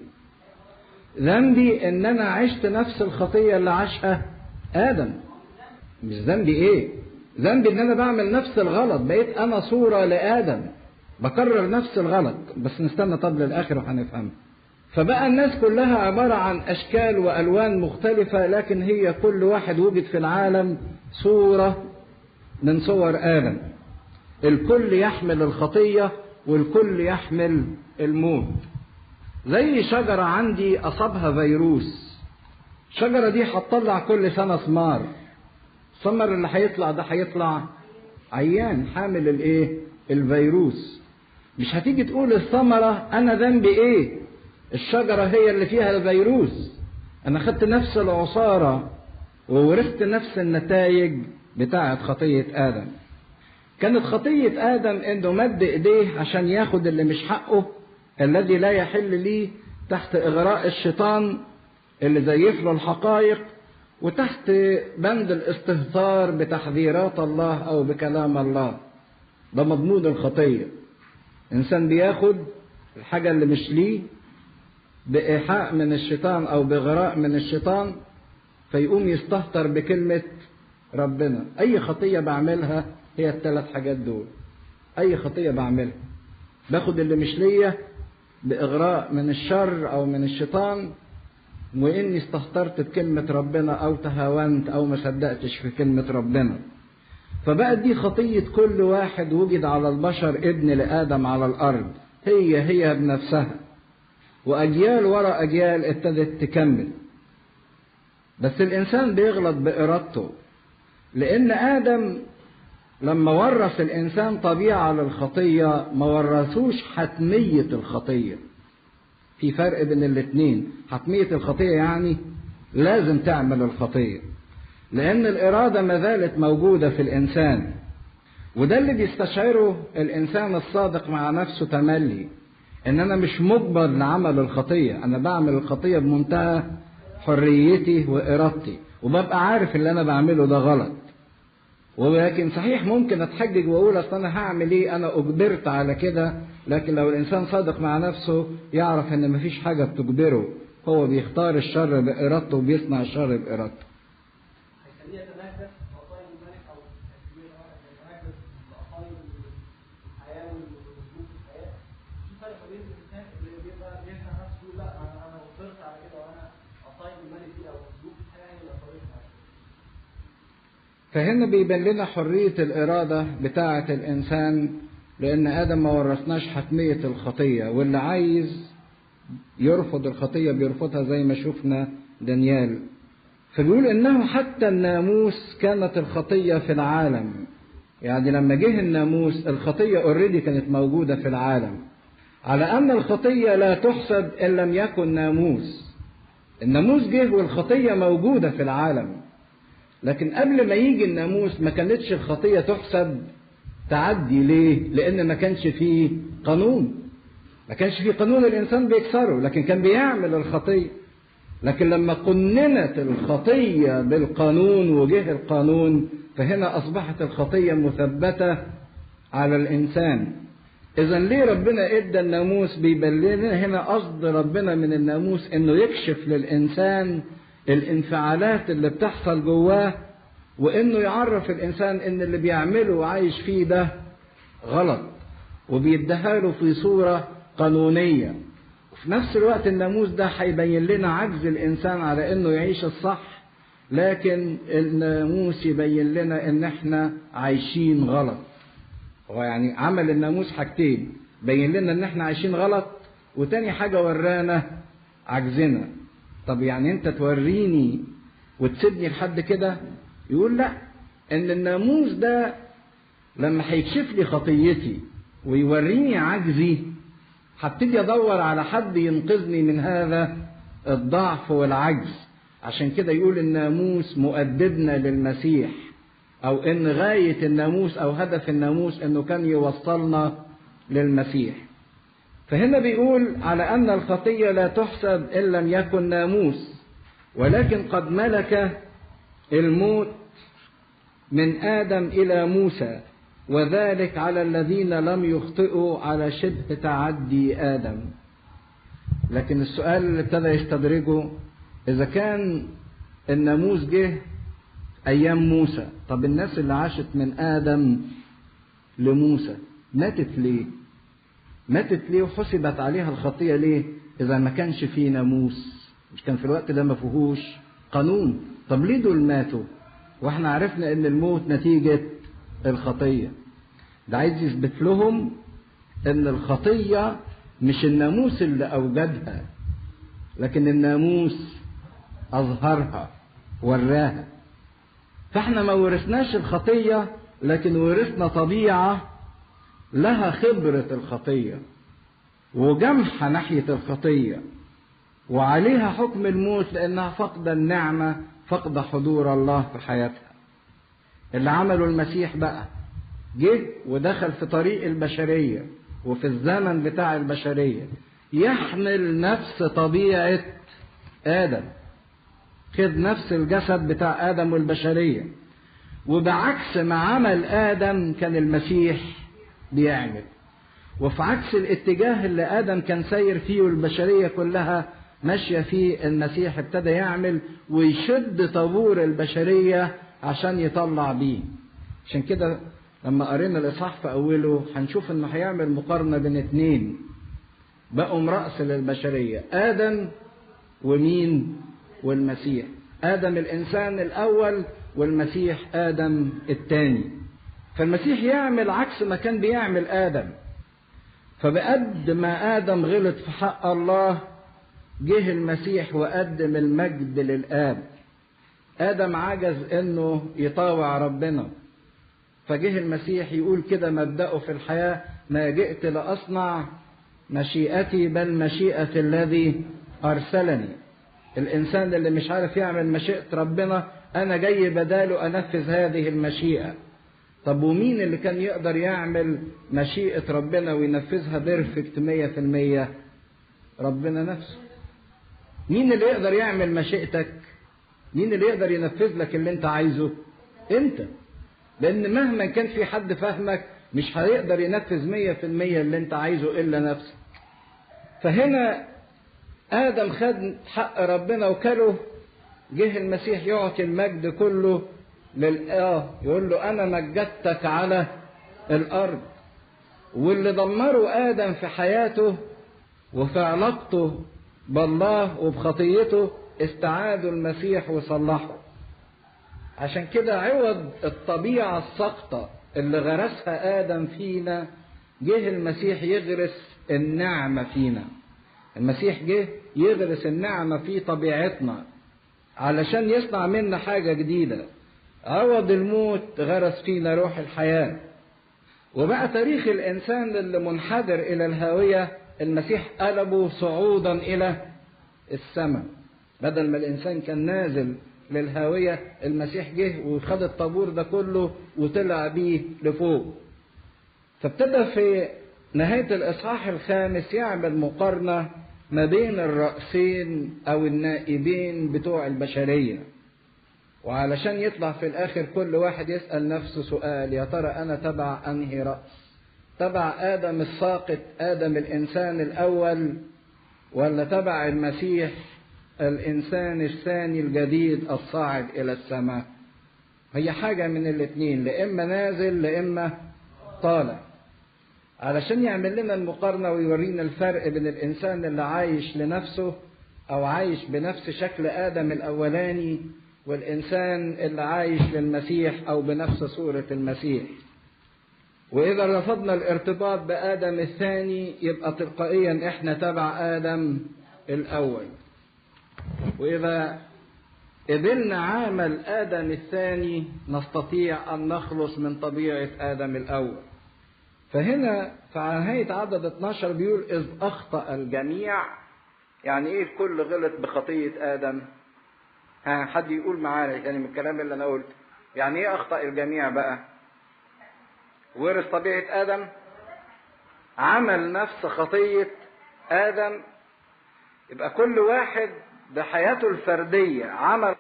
ذنبي ان انا عشت نفس الخطيه اللي عاشها ادم مش ذنبي ايه ذنبي ان انا بعمل نفس الغلط بقيت انا صوره لادم بكرر نفس الغلط بس نستنى طب للاخر وهنفهم فبقى الناس كلها عباره عن اشكال والوان مختلفه لكن هي كل واحد وجد في العالم صوره من صور ادم الكل يحمل الخطيه والكل يحمل الموت زي شجرة عندي أصابها فيروس الشجرة دي هتطلع كل سنة ثمار الثمر اللي هيطلع ده هيطلع عيان حامل الايه الفيروس مش هتيجي تقول الثمرة أنا ذنبي إيه الشجرة هي اللي فيها الفيروس أنا خدت نفس العصارة وورثت نفس النتائج بتاعة خطية آدم كانت خطية آدم إنه مد إيديه عشان ياخد اللي مش حقه الذي لا يحل لي تحت إغراء الشيطان اللي زيف له الحقائق وتحت بند الاستهتار بتحذيرات الله أو بكلام الله ده مضمون الخطية إنسان بياخد الحاجة اللي مش ليه بإيحاء من الشيطان أو بإغراء من الشيطان فيقوم يستهتر بكلمة ربنا أي خطية بعملها هي الثلاث حاجات دول أي خطية بعملها باخد اللي مش ليا بإغراء من الشر أو من الشيطان وإني استهترت بكلمة ربنا أو تهاونت أو ما صدقتش في كلمة ربنا فبقت دي خطية كل واحد وجد على البشر ابن لآدم على الأرض هي هي بنفسها وأجيال ورا أجيال ابتدت تكمل بس الإنسان بيغلط بإرادته لأن آدم لما ورث الإنسان طبيعة للخطية ما ورثوش حتمية الخطية في فرق بين الاتنين حتمية الخطية يعني لازم تعمل الخطية لأن الإرادة ما زالت موجودة في الإنسان وده اللي بيستشعره الإنسان الصادق مع نفسه تملي إن أنا مش مجبر لعمل الخطية أنا بعمل الخطية بمنتهى حريتي وإرادتي وببقى عارف اللي أنا بعمله ده غلط ولكن صحيح ممكن اتحجج واقول اصل انا هعمل ايه انا اجبرت على كده لكن لو الانسان صادق مع نفسه يعرف ان مفيش حاجه بتجبره هو بيختار الشر بارادته وبيصنع الشر بارادته فهنا بيبان لنا حرية الإرادة بتاعة الإنسان لأن آدم ما ورثناش حتمية الخطية واللي عايز يرفض الخطية بيرفضها زي ما شفنا دانيال فبيقول إنه حتى الناموس كانت الخطية في العالم يعني لما جه الناموس الخطية اوريدي كانت موجودة في العالم على أن الخطية لا تحسب إن لم يكن ناموس الناموس جه والخطية موجودة في العالم لكن قبل ما يجي الناموس ما كانتش الخطية تحسب تعدي ليه؟ لأن ما كانش فيه قانون. ما كانش فيه قانون الإنسان بيكسره، لكن كان بيعمل الخطية. لكن لما قننت الخطية بالقانون وجه القانون فهنا أصبحت الخطية مثبتة على الإنسان. إذا ليه ربنا إدى الناموس بيبين لنا هنا قصد ربنا من الناموس إنه يكشف للإنسان الانفعالات اللي بتحصل جواه وانه يعرف الانسان ان اللي بيعمله وعايش فيه ده غلط وبيديها له في صوره قانونيه وفي نفس الوقت الناموس ده هيبين لنا عجز الانسان على انه يعيش الصح لكن الناموس يبين لنا ان احنا عايشين غلط هو يعني عمل الناموس حاجتين بين لنا ان احنا عايشين غلط وتاني حاجه ورانا عجزنا طب يعني انت توريني وتسيبني لحد كده يقول لا ان الناموس ده لما هيكشف لي خطيتي ويوريني عجزي هبتدي ادور على حد ينقذني من هذا الضعف والعجز عشان كده يقول الناموس مؤدبنا للمسيح او ان غاية الناموس او هدف الناموس انه كان يوصلنا للمسيح فهنا بيقول على ان الخطية لا تحسب ان لم يكن ناموس ولكن قد ملك الموت من ادم الى موسى وذلك على الذين لم يخطئوا على شبه تعدي ادم لكن السؤال اللي ابتدى يستدرجه اذا كان الناموس جه ايام موسى طب الناس اللي عاشت من ادم لموسى ماتت ليه ماتت ليه وحسبت عليها الخطيه ليه اذا ما كانش فيه ناموس مش كان في الوقت ده ما فيهوش قانون طب ليه دول ماتوا واحنا عرفنا ان الموت نتيجه الخطيه ده عايز يثبت لهم ان الخطيه مش الناموس اللي اوجدها لكن الناموس اظهرها وراها فاحنا ما ورثناش الخطيه لكن ورثنا طبيعه لها خبره الخطيه وجمحه ناحيه الخطيه وعليها حكم الموت لانها فقد النعمه فقد حضور الله في حياتها اللي عمله المسيح بقى جه ودخل في طريق البشريه وفي الزمن بتاع البشريه يحمل نفس طبيعه ادم خد نفس الجسد بتاع ادم والبشريه وبعكس ما عمل ادم كان المسيح بيعمل وفي عكس الاتجاه اللي ادم كان ساير فيه والبشريه كلها ماشيه فيه المسيح ابتدى يعمل ويشد طابور البشريه عشان يطلع بيه عشان كده لما قرينا الاصحاح في اوله هنشوف انه هيعمل مقارنه بين اتنين بقوا رأس للبشريه ادم ومين والمسيح ادم الانسان الاول والمسيح ادم الثاني فالمسيح يعمل عكس ما كان بيعمل ادم فبقد ما ادم غلط في حق الله جه المسيح وقدم المجد للاب ادم عجز انه يطاوع ربنا فجه المسيح يقول كده مبدأه في الحياة ما جئت لأصنع مشيئتي بل مشيئة الذي أرسلني الإنسان اللي مش عارف يعمل مشيئة ربنا أنا جاي بداله أنفذ هذه المشيئة طب ومين اللي كان يقدر يعمل مشيئة ربنا وينفذها بيرفكت مية في المية ربنا نفسه مين اللي يقدر يعمل مشيئتك مين اللي يقدر ينفذ لك اللي انت عايزه انت لان مهما كان في حد فاهمك مش هيقدر ينفذ مية في المية اللي انت عايزه الا نفسك فهنا ادم خد حق ربنا وكله جه المسيح يعطي المجد كله للآه يقول له أنا مجدتك على الأرض واللي دمروا آدم في حياته وفي علاقته بالله وبخطيته استعادوا المسيح وصلحوا عشان كده عوض الطبيعة الساقطة اللي غرسها آدم فينا جه المسيح يغرس النعمة فينا المسيح جه يغرس النعمة في طبيعتنا علشان يصنع منا حاجة جديدة عوض الموت غرس فينا روح الحياة وبقى تاريخ الإنسان اللي منحدر إلى الهاوية المسيح قلبه صعودا إلى السماء بدل ما الإنسان كان نازل للهاوية المسيح جه وخد الطابور ده كله وطلع بيه لفوق فابتدى في نهاية الإصحاح الخامس يعمل مقارنة ما بين الرأسين أو النائبين بتوع البشرية وعلشان يطلع في الآخر كل واحد يسأل نفسه سؤال يا ترى أنا تبع أنهي رأس تبع آدم الساقط آدم الإنسان الأول ولا تبع المسيح الإنسان الثاني الجديد الصاعد إلى السماء هي حاجة من الاتنين لإما نازل لإما طالع علشان يعمل لنا المقارنة ويورينا الفرق بين الإنسان اللي عايش لنفسه أو عايش بنفس شكل آدم الأولاني والإنسان اللي عايش للمسيح أو بنفس صورة المسيح وإذا رفضنا الارتباط بآدم الثاني يبقى تلقائيا إحنا تبع آدم الأول وإذا قبلنا عمل آدم الثاني نستطيع أن نخلص من طبيعة آدم الأول فهنا في نهاية عدد 12 بيقول إذ أخطأ الجميع يعني إيه الكل غلط بخطية آدم ها حد يقول معانا يعني من الكلام اللي انا قلته يعني ايه اخطا الجميع بقى ورث طبيعه ادم عمل نفس خطيه ادم يبقى كل واحد بحياته الفرديه عمل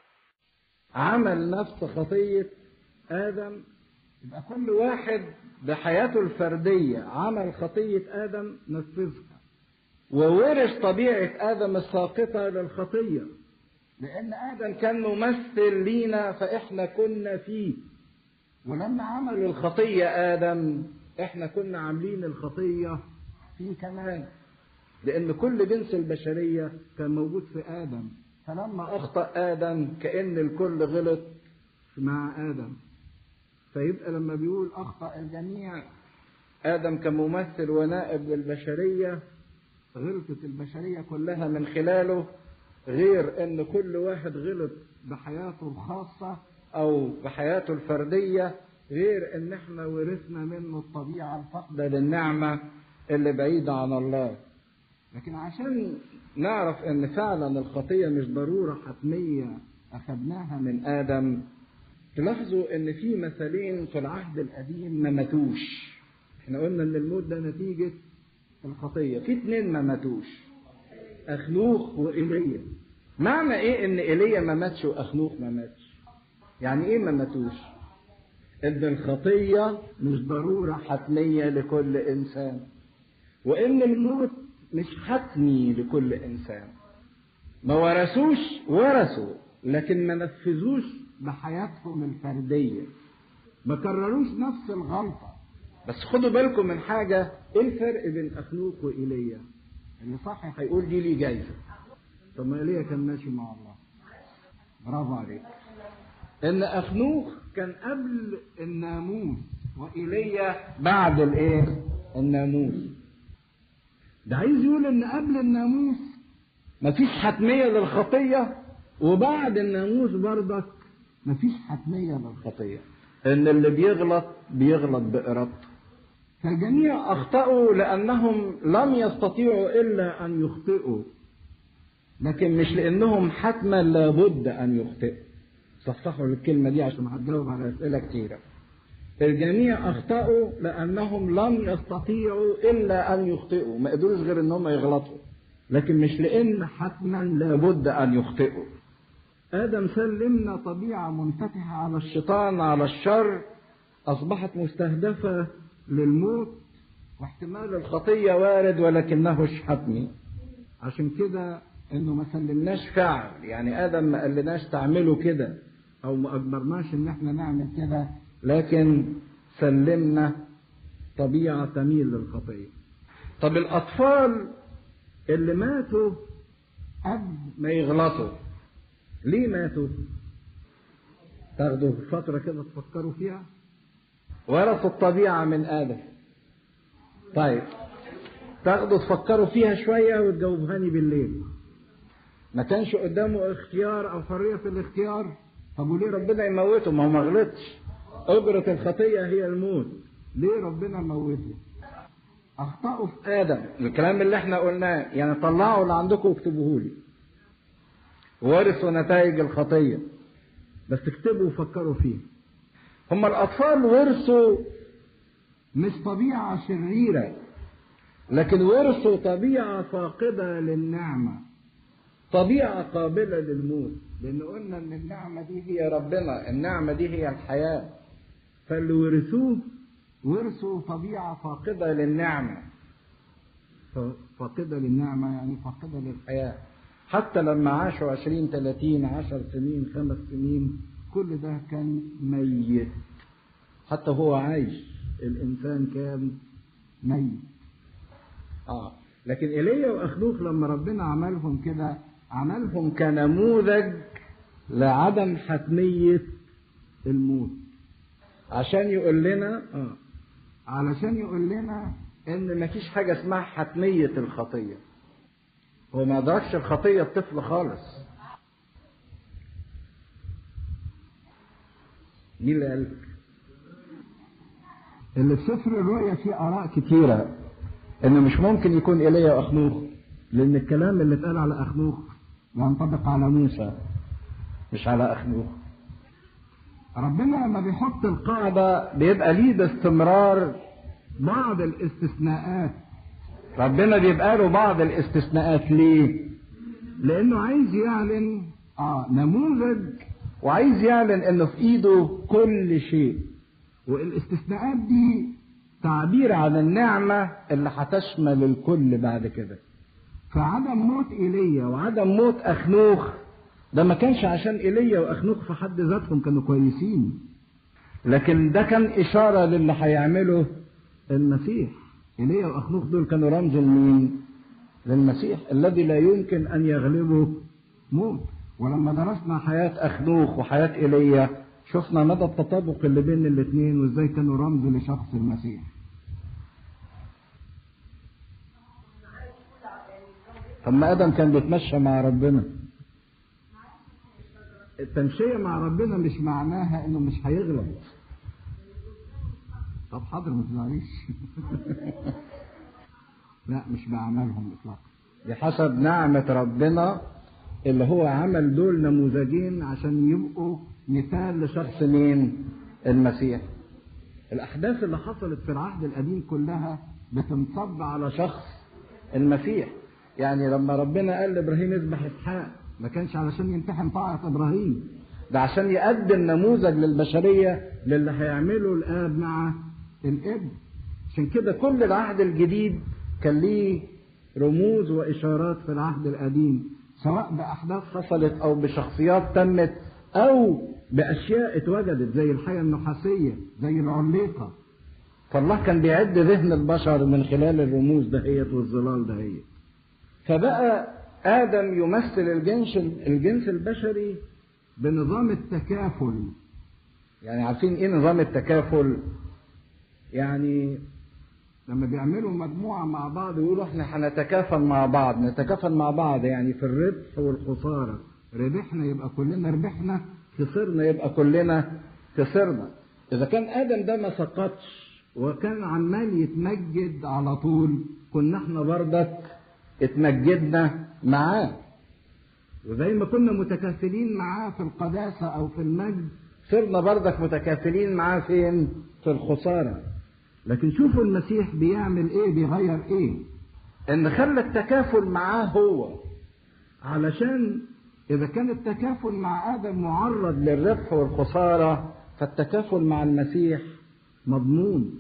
عمل نفس خطيه ادم يبقى كل واحد بحياته الفرديه عمل خطيه ادم نفذها وورث طبيعه ادم الساقطه للخطيه لأن آدم كان ممثل لينا فإحنا كنا فيه ولما عمل الخطية آدم إحنا كنا عاملين الخطية فيه كمان لأن كل جنس البشرية كان موجود في آدم فلما أخطأ آدم كأن الكل غلط مع آدم فيبقى لما بيقول أخطأ الجميع آدم كممثل ونائب للبشرية غلطت البشرية كلها من خلاله غير ان كل واحد غلط بحياته الخاصة او بحياته الفردية غير ان احنا ورثنا منه الطبيعة الفاقدة للنعمة اللي بعيدة عن الله لكن عشان نعرف ان فعلا الخطية مش ضرورة حتمية اخذناها من ادم تلاحظوا ان في مثلين في العهد القديم ما ماتوش احنا قلنا ان الموت ده نتيجة الخطية في اتنين ما ماتوش اخنوخ وايليا معنى ايه ان ايليا ما ماتش واخنوخ ما ماتش يعني ايه ما ماتوش ان الخطيه مش ضروره حتميه لكل انسان وان الموت مش حتمي لكل انسان ما ورثوش ورثوا لكن ما نفذوش بحياتهم الفرديه ما كرروش نفس الغلطه بس خدوا بالكم من حاجه ايه الفرق بين اخنوخ وايليا اللي صح هيقول دي لي جايزه طب ما ايليا كان ماشي مع الله برافو عليك ان اخنوخ كان قبل الناموس وايليا بعد الايه الناموس ده عايز يقول ان قبل الناموس مفيش حتميه للخطيه وبعد الناموس برضك مفيش حتميه للخطيه ان اللي بيغلط بيغلط بارادته فالجميع اخطاوا لانهم لم يستطيعوا الا ان يخطئوا لكن مش لانهم حتما لابد ان يخطئوا صحصحوا الكلمه دي عشان هتجاوب على اسئله كتيره الجميع اخطاوا لانهم لم يستطيعوا الا ان يخطئوا ما قدروش غير ان هم يغلطوا لكن مش لان حتما لابد ان يخطئوا ادم سلمنا طبيعه منفتحه على الشيطان على الشر اصبحت مستهدفه للموت واحتمال الخطيه وارد ولكنهش حتمي عشان كده انه ما سلمناش فعل يعني ادم ما قالناش تعملوا كده او ما اجبرناش ان احنا نعمل كده لكن سلمنا طبيعه تميل للخطيه طب الاطفال اللي ماتوا قبل ما يغلطوا ليه ماتوا تاخدوا فتره كده تفكروا فيها ورثوا الطبيعه من ادم طيب تاخدوا تفكروا فيها شويه وتجاوبهاني بالليل ما كانش قدامه اختيار او حريه في الاختيار طب وليه ربنا يموته ما هو ما غلطش اجره الخطيه هي الموت ليه ربنا موته اخطاوا في ادم الكلام اللي احنا قلناه يعني طلعوا اللي عندكم واكتبوه لي ورثوا نتائج الخطيه بس اكتبوا وفكروا فيه هم الاطفال ورثوا مش طبيعه شريره لكن ورثوا طبيعه فاقده للنعمه طبيعة قابلة للموت لأن قلنا إن النعمة دي هي ربنا النعمة دي هي الحياة فاللي ورثوه ورثوا طبيعة فاقدة للنعمة فاقدة للنعمة يعني فاقدة للحياة حتى لما عاشوا عشرين ثلاثين عشر سنين خمس سنين كل ده كان ميت حتى هو عايش الإنسان كان ميت آه لكن ايليا واخنوخ لما ربنا عملهم كده عملهم كنموذج لعدم حتمية الموت عشان يقول لنا اه علشان يقول لنا ان مفيش حاجة اسمها حتمية الخطية هو ما ادركش الخطية الطفل خالص مين اللي قال اللي في سفر الرؤيا فيه آراء كتيرة إنه مش ممكن يكون إيليا وأخنوخ لأن الكلام اللي اتقال على أخنوخ ينطبق على موسى مش على أخنوخ ربنا لما بيحط القاعدة بيبقى ليه باستمرار بعض الاستثناءات ربنا بيبقى له بعض الاستثناءات ليه؟ لأنه عايز يعلن آه نموذج وعايز يعلن إنه في إيده كل شيء والاستثناءات دي تعبير عن النعمة اللي هتشمل الكل بعد كده فعدم موت ايليا وعدم موت اخنوخ ده ما كانش عشان ايليا واخنوخ في حد ذاتهم كانوا كويسين لكن ده كان اشاره للي هيعمله المسيح ايليا واخنوخ دول كانوا رمز لمين للمسيح الذي لا يمكن ان يغلبه موت ولما درسنا حياه اخنوخ وحياه ايليا شفنا مدى التطابق اللي بين الاثنين وازاي كانوا رمز لشخص المسيح طب ما ادم كان بيتمشى مع ربنا التمشيه مع ربنا مش معناها انه مش هيغلط طب حاضر ما تزعليش لا مش بعملهم اطلاقا بحسب نعمه ربنا اللي هو عمل دول نموذجين عشان يبقوا مثال لشخص مين المسيح الاحداث اللي حصلت في العهد القديم كلها بتنصب على شخص المسيح يعني لما ربنا قال لابراهيم اذبح اسحاق ما كانش علشان يمتحن طاعه ابراهيم ده عشان يقدم نموذج للبشريه للي هيعمله الاب مع الابن عشان كده كل العهد الجديد كان ليه رموز واشارات في العهد القديم سواء باحداث حصلت او بشخصيات تمت او باشياء اتوجدت زي الحياه النحاسيه زي العليقه فالله كان بيعد ذهن البشر من خلال الرموز دهيت والظلال دهيت فبقى ادم يمثل الجنس الجنس البشري بنظام التكافل يعني عارفين ايه نظام التكافل يعني لما بيعملوا مجموعة مع بعض يقولوا احنا هنتكافل مع بعض نتكافل مع بعض يعني في الربح والخسارة ربحنا يبقى كلنا ربحنا خسرنا يبقى كلنا خسرنا إذا كان آدم ده ما سقطش وكان عمال يتمجد على طول كنا احنا بردك اتمجدنا معاه وزي ما كنا متكافلين معاه في القداسة أو في المجد صرنا بردك متكافلين معاه فين؟ في الخسارة لكن شوفوا المسيح بيعمل ايه بيغير ايه ان خلى التكافل معاه هو علشان اذا كان التكافل مع ادم معرض للربح والخساره فالتكافل مع المسيح مضمون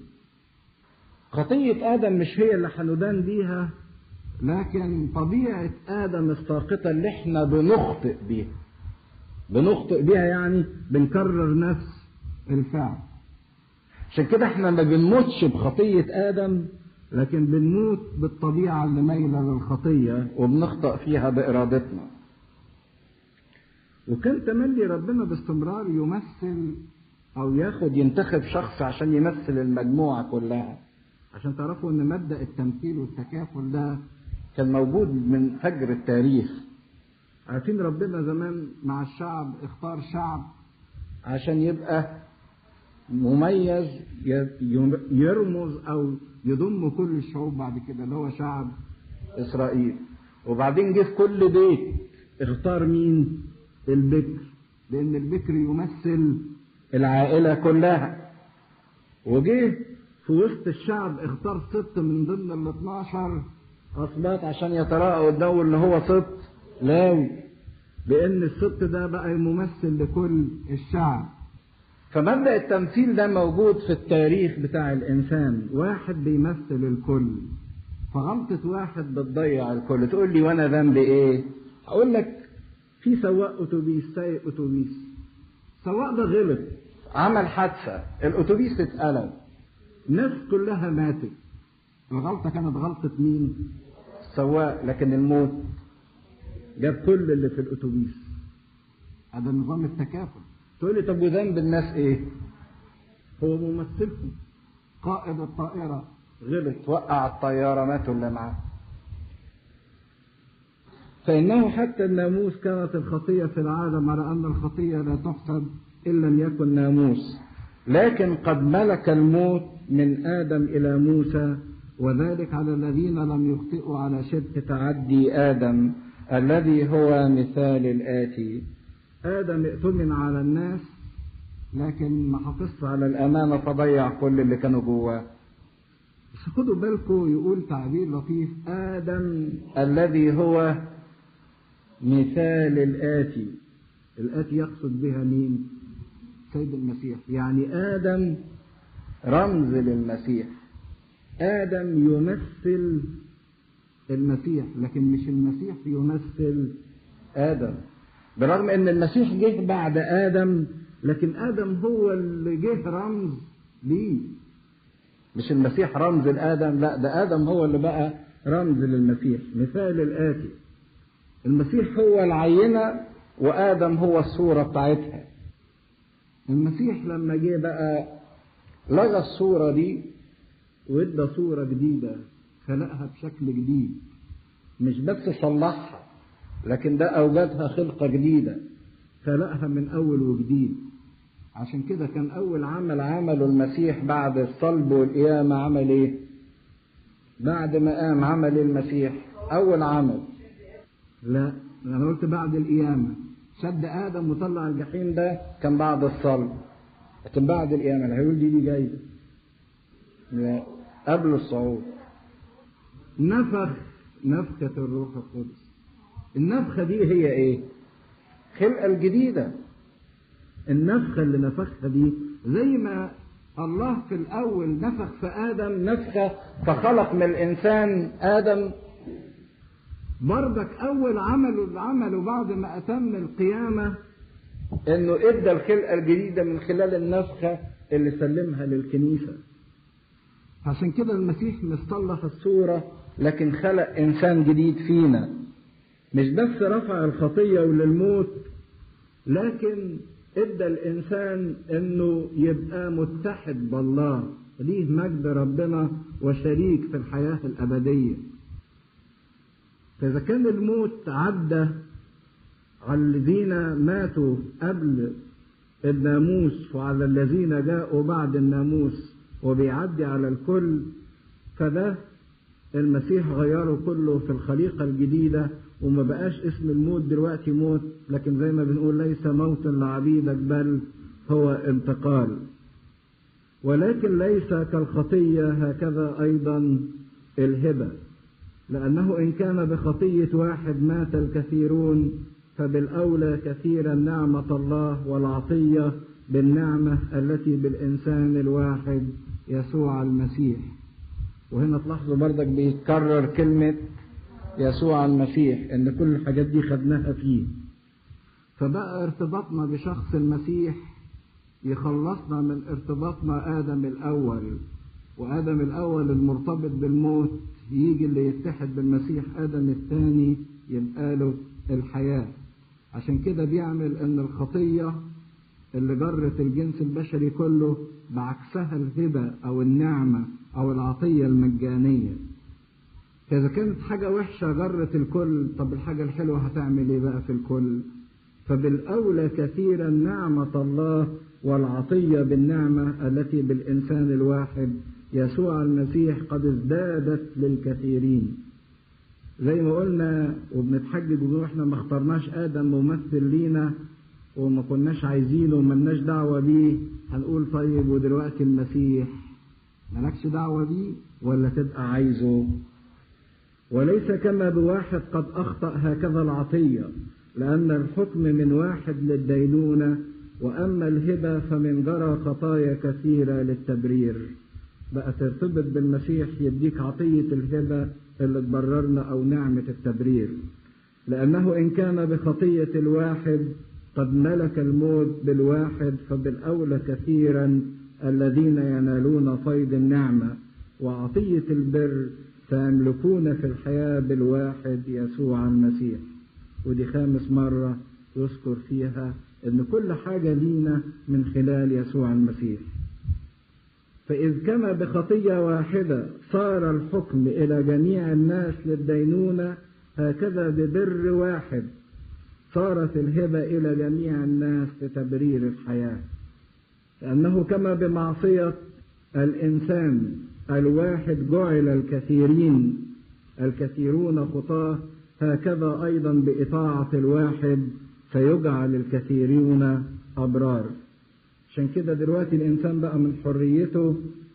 خطيه ادم مش هي اللي هندان بيها لكن طبيعه ادم الساقطه اللي احنا بنخطئ بيها بنخطئ بيها يعني بنكرر نفس الفعل عشان كده احنا ما بنموتش بخطية آدم لكن بنموت بالطبيعة اللي مايلة للخطية وبنخطأ فيها بإرادتنا وكان تملي ربنا باستمرار يمثل أو ياخد ينتخب شخص عشان يمثل المجموعة كلها عشان تعرفوا إن مبدأ التمثيل والتكافل ده كان موجود من فجر التاريخ عارفين ربنا زمان مع الشعب اختار شعب عشان يبقى مميز يرمز او يضم كل الشعوب بعد كده اللي هو شعب اسرائيل وبعدين جه في كل بيت اختار مين البكر لان البكر يمثل العائله كلها وجه في وسط الشعب اختار ست من ضمن ال 12 اسباط عشان يتراءى قدامه اللي هو ست لاوي بان الست ده بقى ممثل لكل الشعب فمبدأ التمثيل ده موجود في التاريخ بتاع الإنسان واحد بيمثل الكل فغلطة واحد بتضيع الكل تقول لي وأنا ذنبي إيه؟ هقول لك في سواق أتوبيس سايق أتوبيس السواق ده غلط عمل حادثة الأتوبيس اتقلب الناس كلها ماتت الغلطة كانت غلطة مين؟ السواق لكن الموت جاب كل اللي في الأتوبيس هذا نظام التكافل تقول لي طب وذنب الناس ايه؟ هو ممثلكم قائد الطائرة غلط وقع الطيارة ماتوا اللي معاه فإنه حتى الناموس كانت الخطية في العالم على أن الخطية لا تحسب إن لم يكن ناموس لكن قد ملك الموت من آدم إلى موسى وذلك على الذين لم يخطئوا على شبه تعدي آدم الذي هو مثال الآتي آدم ائتمن على الناس لكن ما حافظش على الأمانة فضيع كل اللي كانوا جواه بس خدوا بالكم يقول تعبير لطيف آدم الذي هو مثال الآتي الآتي يقصد بها مين سيد المسيح يعني آدم رمز للمسيح آدم يمثل المسيح لكن مش المسيح يمثل آدم برغم ان المسيح جه بعد آدم لكن آدم هو اللي جه رمز ليه مش المسيح رمز لآدم لا ده آدم هو اللي بقى رمز للمسيح مثال الآتي المسيح هو العينة وآدم هو الصورة بتاعتها المسيح لما جه بقى لغى الصورة دي وادى صورة جديدة خلقها بشكل جديد مش بس صلحها لكن ده أوجدها خلقة جديدة خلقها من أول وجديد عشان كده كان أول عمل عمله المسيح بعد الصلب والقيامة عمل إيه؟ بعد ما قام عمل المسيح أول عمل لا أنا قلت بعد القيامة شد آدم وطلع الجحيم ده كان بعد الصلب لكن بعد القيامة اللي هيقول دي دي جاية لا قبل الصعود نفخ نفخة الروح القدس النفخة دي هي ايه؟ خلقة الجديدة النفخة اللي نفخها دي زي ما الله في الأول نفخ في آدم نفخة فخلق من الإنسان آدم برضك أول عمله عمله بعد ما أتم القيامة إنه إدى الخلقة الجديدة من خلال النفخة اللي سلمها للكنيسة عشان كده المسيح مصلح الصورة لكن خلق إنسان جديد فينا مش بس رفع الخطية وللموت لكن ادى الانسان انه يبقى متحد بالله ليه مجد ربنا وشريك في الحياة الأبدية فإذا كان الموت عدى على الذين ماتوا قبل الناموس وعلى الذين جاءوا بعد الناموس وبيعدي على الكل فده المسيح غيره كله في الخليقة الجديدة وما بقاش اسم الموت دلوقتي موت لكن زي ما بنقول ليس موت لعبيدك بل هو انتقال ولكن ليس كالخطية هكذا أيضا الهبة لأنه إن كان بخطية واحد مات الكثيرون فبالأولى كثيرا نعمة الله والعطية بالنعمة التي بالإنسان الواحد يسوع المسيح وهنا تلاحظوا بردك بيتكرر كلمة يسوع المسيح ان كل الحاجات دي خدناها فيه فبقى ارتباطنا بشخص المسيح يخلصنا من ارتباطنا ادم الاول وادم الاول المرتبط بالموت يجي اللي يتحد بالمسيح ادم الثاني يبقى له الحياه عشان كده بيعمل ان الخطيه اللي جرت الجنس البشري كله بعكسها الهبه او النعمه او العطيه المجانيه فإذا كانت حاجة وحشة غرت الكل طب الحاجة الحلوة هتعمل إيه بقى في الكل؟ فبالأولى كثيرا نعمة الله والعطية بالنعمة التي بالإنسان الواحد يسوع المسيح قد ازدادت للكثيرين. زي ما قلنا وبنتحجج ونقول احنا ما اخترناش آدم ممثل لينا وما كناش عايزينه وملناش دعوة بيه هنقول طيب ودلوقتي المسيح مالكش دعوة بيه ولا تبقى عايزه وليس كما بواحد قد أخطأ هكذا العطية لأن الحكم من واحد للدينونة وأما الهبة فمن جرى خطايا كثيرة للتبرير بقى ترتبط بالمسيح يديك عطية الهبة اللي تبررنا أو نعمة التبرير لأنه إن كان بخطية الواحد قد ملك الموت بالواحد فبالأولى كثيرا الذين ينالون فيض النعمة وعطية البر فيملكون في الحياة بالواحد يسوع المسيح ودي خامس مرة يذكر فيها ان كل حاجة لينا من خلال يسوع المسيح فإذ كما بخطية واحدة صار الحكم إلى جميع الناس للدينونة هكذا ببر واحد صارت الهبة إلى جميع الناس لتبرير الحياة لأنه كما بمعصية الإنسان الواحد جعل الكثيرين الكثيرون خطاه هكذا أيضا بإطاعة الواحد فيجعل الكثيرون أبرار عشان كده دلوقتي الإنسان بقى من حريته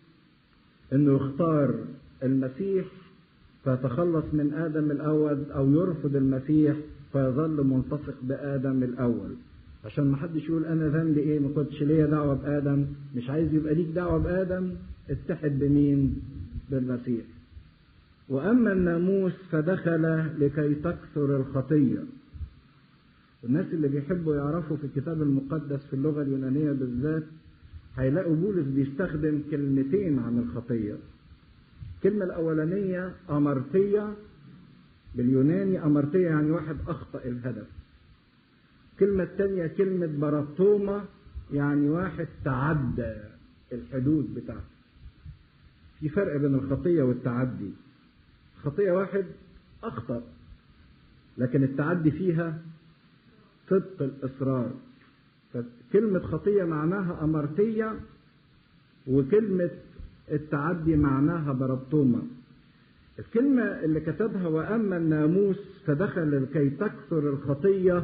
إنه يختار المسيح فيتخلص من آدم الأول أو يرفض المسيح فيظل ملتصق بآدم الأول عشان ما حدش يقول أنا ذنبي إيه ما كنتش ليا دعوة بآدم مش عايز يبقى ليك دعوة بآدم اتحد بمين؟ بالمسيح وأما الناموس فدخل لكي تكثر الخطية الناس اللي بيحبوا يعرفوا في الكتاب المقدس في اللغة اليونانية بالذات هيلاقوا بولس بيستخدم كلمتين عن الخطية الكلمة الأولانية أمرتية باليوناني أمرتية يعني واحد أخطأ الهدف الكلمة الثانية كلمة برطومة يعني واحد تعدى الحدود بتاعته في فرق بين الخطية والتعدي خطية واحد أخطأ لكن التعدي فيها صدق الإصرار فكلمة خطية معناها أمرتية وكلمة التعدي معناها بربطومة الكلمة اللي كتبها وأما الناموس فدخل لكي تكثر الخطية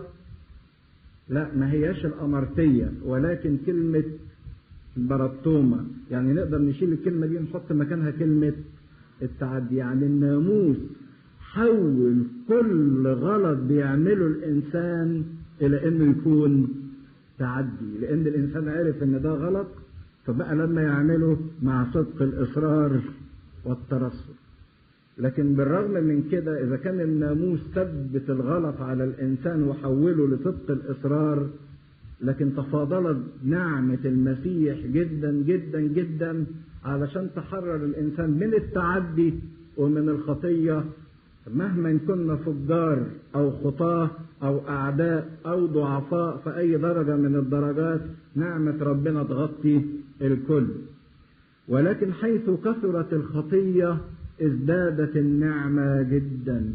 لا ما هياش الأمرتية ولكن كلمة بربطومة يعني نقدر نشيل الكلمة دي ونحط مكانها كلمة التعدي يعني الناموس حول كل غلط بيعمله الإنسان إلى إنه يكون تعدي لأن الإنسان عرف إن ده غلط فبقى لما يعمله مع صدق الإصرار والترصد لكن بالرغم من كده إذا كان الناموس ثبت الغلط على الإنسان وحوله لصدق الإصرار لكن تفاضلت نعمة المسيح جدا جدا جدا علشان تحرر الإنسان من التعدي ومن الخطية مهما كنا فجار أو خطاة أو أعداء أو ضعفاء في أي درجة من الدرجات نعمة ربنا تغطي الكل ولكن حيث كثرت الخطية ازدادت النعمة جدا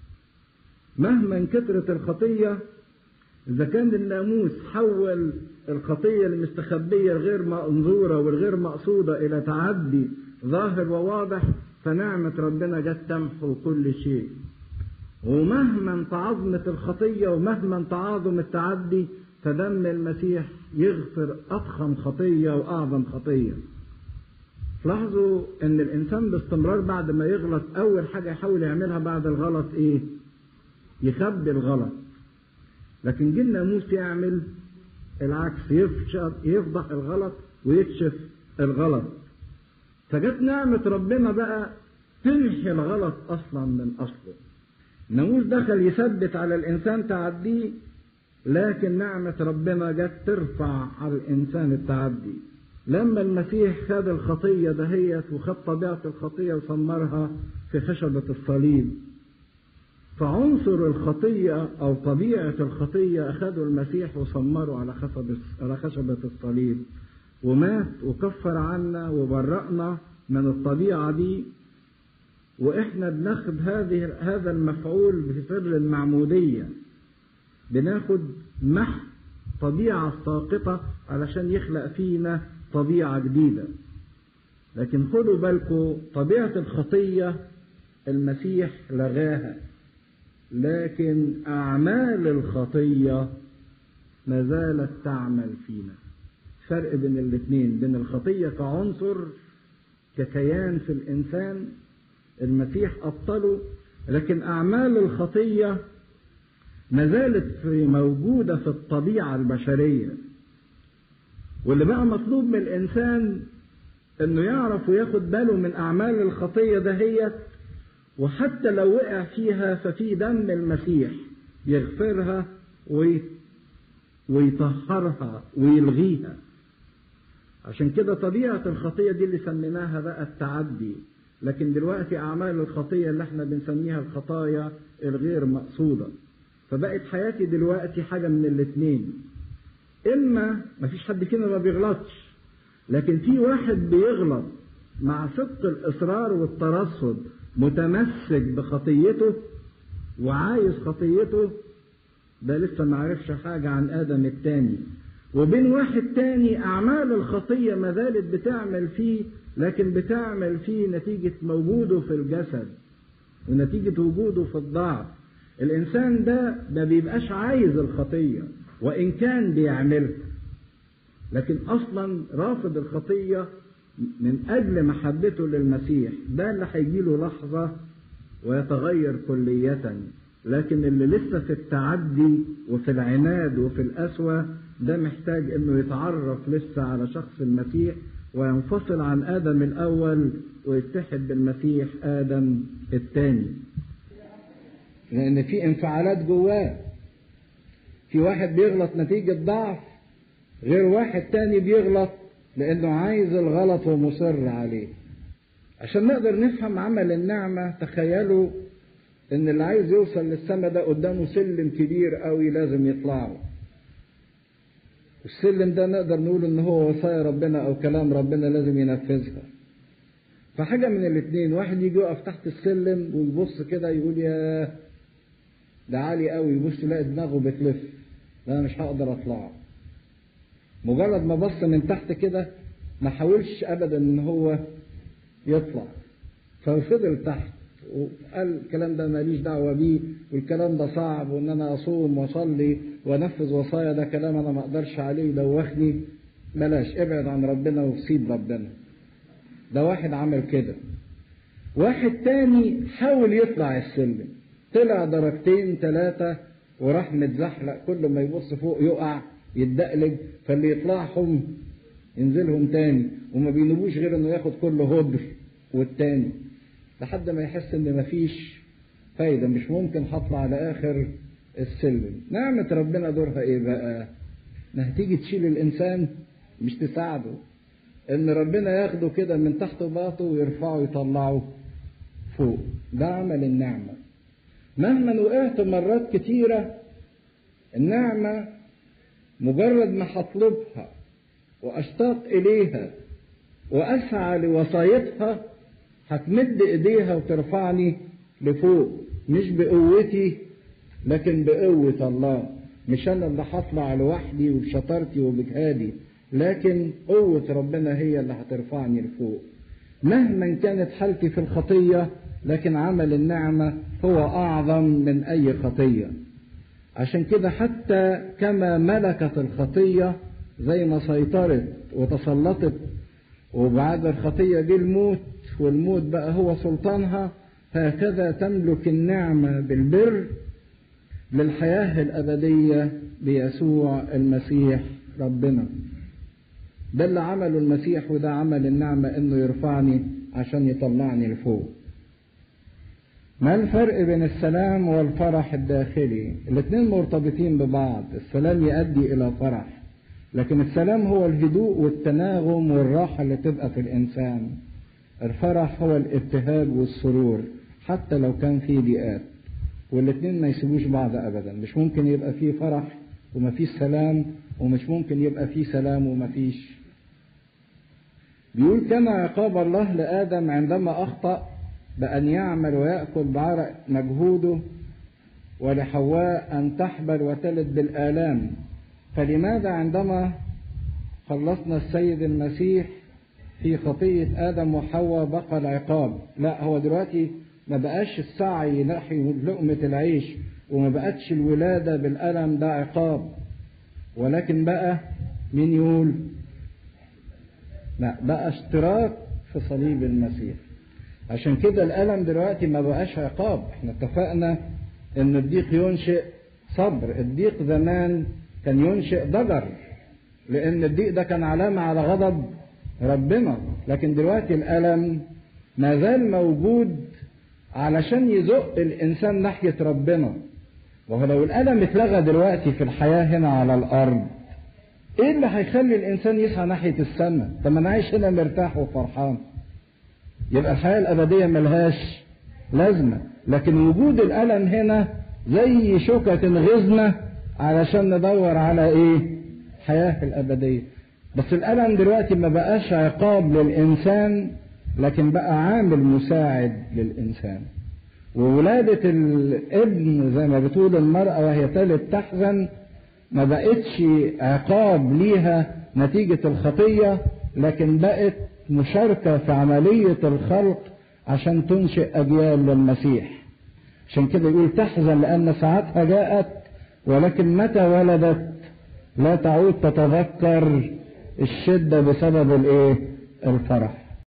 مهما كثرت الخطية إذا كان الناموس حول الخطية المستخبية الغير منظورة والغير مقصودة إلى تعدي ظاهر وواضح فنعمة ربنا جت تمحو كل شيء ومهما تعظمت الخطية ومهما تعاظم التعدي فدم المسيح يغفر أضخم خطية وأعظم خطية لاحظوا ان الانسان باستمرار بعد ما يغلط اول حاجه يحاول يعملها بعد الغلط ايه يخبي الغلط لكن جه الناموس يعمل العكس يفضح الغلط ويكشف الغلط فجت نعمة ربنا بقى تمحي الغلط أصلا من أصله الناموس دخل يثبت على الإنسان تعديه لكن نعمة ربنا جت ترفع على الإنسان التعدي لما المسيح خد الخطية دهيت وخد طبيعة الخطية وسمرها في خشبة الصليب فعنصر الخطية أو طبيعة الخطية أخذوا المسيح وسمروا على خشبة على خشبة الصليب ومات وكفر عنا وبرأنا من الطبيعة دي وإحنا بناخد هذه هذا المفعول في سر المعمودية بناخد محو طبيعة ساقطة علشان يخلق فينا طبيعة جديدة لكن خدوا بالكم طبيعة الخطية المسيح لغاها لكن أعمال الخطية ما زالت تعمل فينا فرق بين الاثنين بين الخطية كعنصر ككيان في الإنسان المسيح أبطله لكن أعمال الخطية ما زالت في موجودة في الطبيعة البشرية واللي بقى مطلوب من الإنسان إنه يعرف وياخد باله من أعمال الخطية دهيت وحتى لو وقع فيها ففي دم المسيح يغفرها وي ويطهرها ويلغيها عشان كده طبيعة الخطية دي اللي سميناها بقى التعدي لكن دلوقتي أعمال الخطية اللي احنا بنسميها الخطايا الغير مقصودة فبقت حياتي دلوقتي حاجة من الاتنين إما مفيش حد فينا ما بيغلطش لكن في واحد بيغلط مع صدق الإصرار والترصد متمسك بخطيته وعايز خطيته ده لسه ما عرفش حاجة عن آدم التاني وبين واحد تاني أعمال الخطية ما زالت بتعمل فيه لكن بتعمل فيه نتيجة موجوده في الجسد ونتيجة وجوده في الضعف الإنسان ده ما بيبقاش عايز الخطية وإن كان بيعملها لكن أصلا رافض الخطية من أجل محبته للمسيح ده اللي هيجيله لحظة ويتغير كلية لكن اللي لسه في التعدي وفي العناد وفي القسوة ده محتاج انه يتعرف لسه على شخص المسيح وينفصل عن ادم الاول ويتحد بالمسيح ادم الثاني لان في انفعالات جواه في واحد بيغلط نتيجة ضعف غير واحد تاني بيغلط لانه عايز الغلط ومصر عليه عشان نقدر نفهم عمل النعمة تخيلوا ان اللي عايز يوصل للسماء ده قدامه سلم كبير قوي لازم يطلعه السلم ده نقدر نقول ان هو وصايا ربنا او كلام ربنا لازم ينفذها فحاجة من الاثنين واحد يجي يقف تحت السلم ويبص كده يقول يا ده عالي قوي يبص يلاقي دماغه بتلف لا مش هقدر اطلعه مجرد ما بص من تحت كده ما حاولش ابدا ان هو يطلع ففضل تحت وقال الكلام ده ماليش دعوة بيه والكلام ده صعب وان انا اصوم واصلي وانفذ وصايا ده كلام انا ما اقدرش عليه يدوخني بلاش ابعد عن ربنا وسيب ربنا ده واحد عمل كده واحد تاني حاول يطلع السلم طلع درجتين ثلاثة وراح متزحلق كل ما يبص فوق يقع يتدقلج فاللي يطلعهم ينزلهم تاني وما بينوبوش غير انه ياخد كل هدر والتاني لحد ما يحس ان مفيش فايدة مش ممكن هطلع لاخر السلم نعمة ربنا دورها ايه بقى انها تيجي تشيل الانسان مش تساعده ان ربنا ياخده كده من تحت باطه ويرفعه يطلعه فوق ده عمل النعمة مهما وقعت مرات كتيرة النعمة مجرد ما هطلبها واشتاق اليها واسعى لوصايتها هتمد ايديها وترفعني لفوق مش بقوتي لكن بقوة الله مش انا اللي هطلع لوحدي وبشطارتي وبجهادي لكن قوة ربنا هي اللي هترفعني لفوق مهما كانت حالتي في الخطية لكن عمل النعمة هو أعظم من أي خطية عشان كده حتى كما ملكت الخطية زي ما سيطرت وتسلطت وبعد الخطية جه الموت والموت بقى هو سلطانها هكذا تملك النعمة بالبر للحياة الأبدية بيسوع المسيح ربنا ده اللي عمله المسيح وده عمل النعمة انه يرفعني عشان يطلعني لفوق ما الفرق بين السلام والفرح الداخلي الاثنين مرتبطين ببعض السلام يؤدي الى فرح لكن السلام هو الهدوء والتناغم والراحة اللي تبقى في الإنسان الفرح هو الابتهاج والسرور حتى لو كان في ضيقات والاثنين ما يسيبوش بعض أبدا مش ممكن يبقى فيه فرح وما فيش سلام ومش ممكن يبقى فيه سلام وما فيش بيقول كما عقاب الله لآدم عندما أخطأ بأن يعمل ويأكل بعرق مجهوده ولحواء أن تحبل وتلد بالآلام فلماذا عندما خلصنا السيد المسيح في خطية آدم وحواء بقى العقاب لا هو دلوقتي ما بقاش السعي ناحية لقمة العيش وما بقتش الولادة بالألم ده عقاب ولكن بقى مين يقول لا بقى اشتراك في صليب المسيح عشان كده الألم دلوقتي ما بقاش عقاب احنا اتفقنا ان الضيق ينشئ صبر الضيق زمان كان ينشئ ضجر لان الضيق ده كان علامة على غضب ربنا لكن دلوقتي الألم ما زال موجود علشان يزق الإنسان ناحية ربنا وهو لو الألم اتلغى دلوقتي في الحياة هنا على الأرض إيه اللي هيخلي الإنسان يسعى ناحية السماء؟ طب أنا عايش هنا مرتاح وفرحان. يبقى الحياة الأبدية ملهاش لازمة، لكن وجود الألم هنا زي شوكة غزنا علشان ندور على إيه؟ حياة الأبدية. بس الألم دلوقتي ما بقاش عقاب للإنسان لكن بقى عامل مساعد للإنسان. وولادة الابن زي ما بتقول المرأة وهي تلد تحزن ما بقتش عقاب ليها نتيجة الخطية لكن بقت مشاركة في عملية الخلق عشان تنشئ أجيال للمسيح عشان كده يقول تحزن لأن ساعتها جاءت ولكن متى ولدت لا تعود تتذكر الشدة بسبب الايه الفرح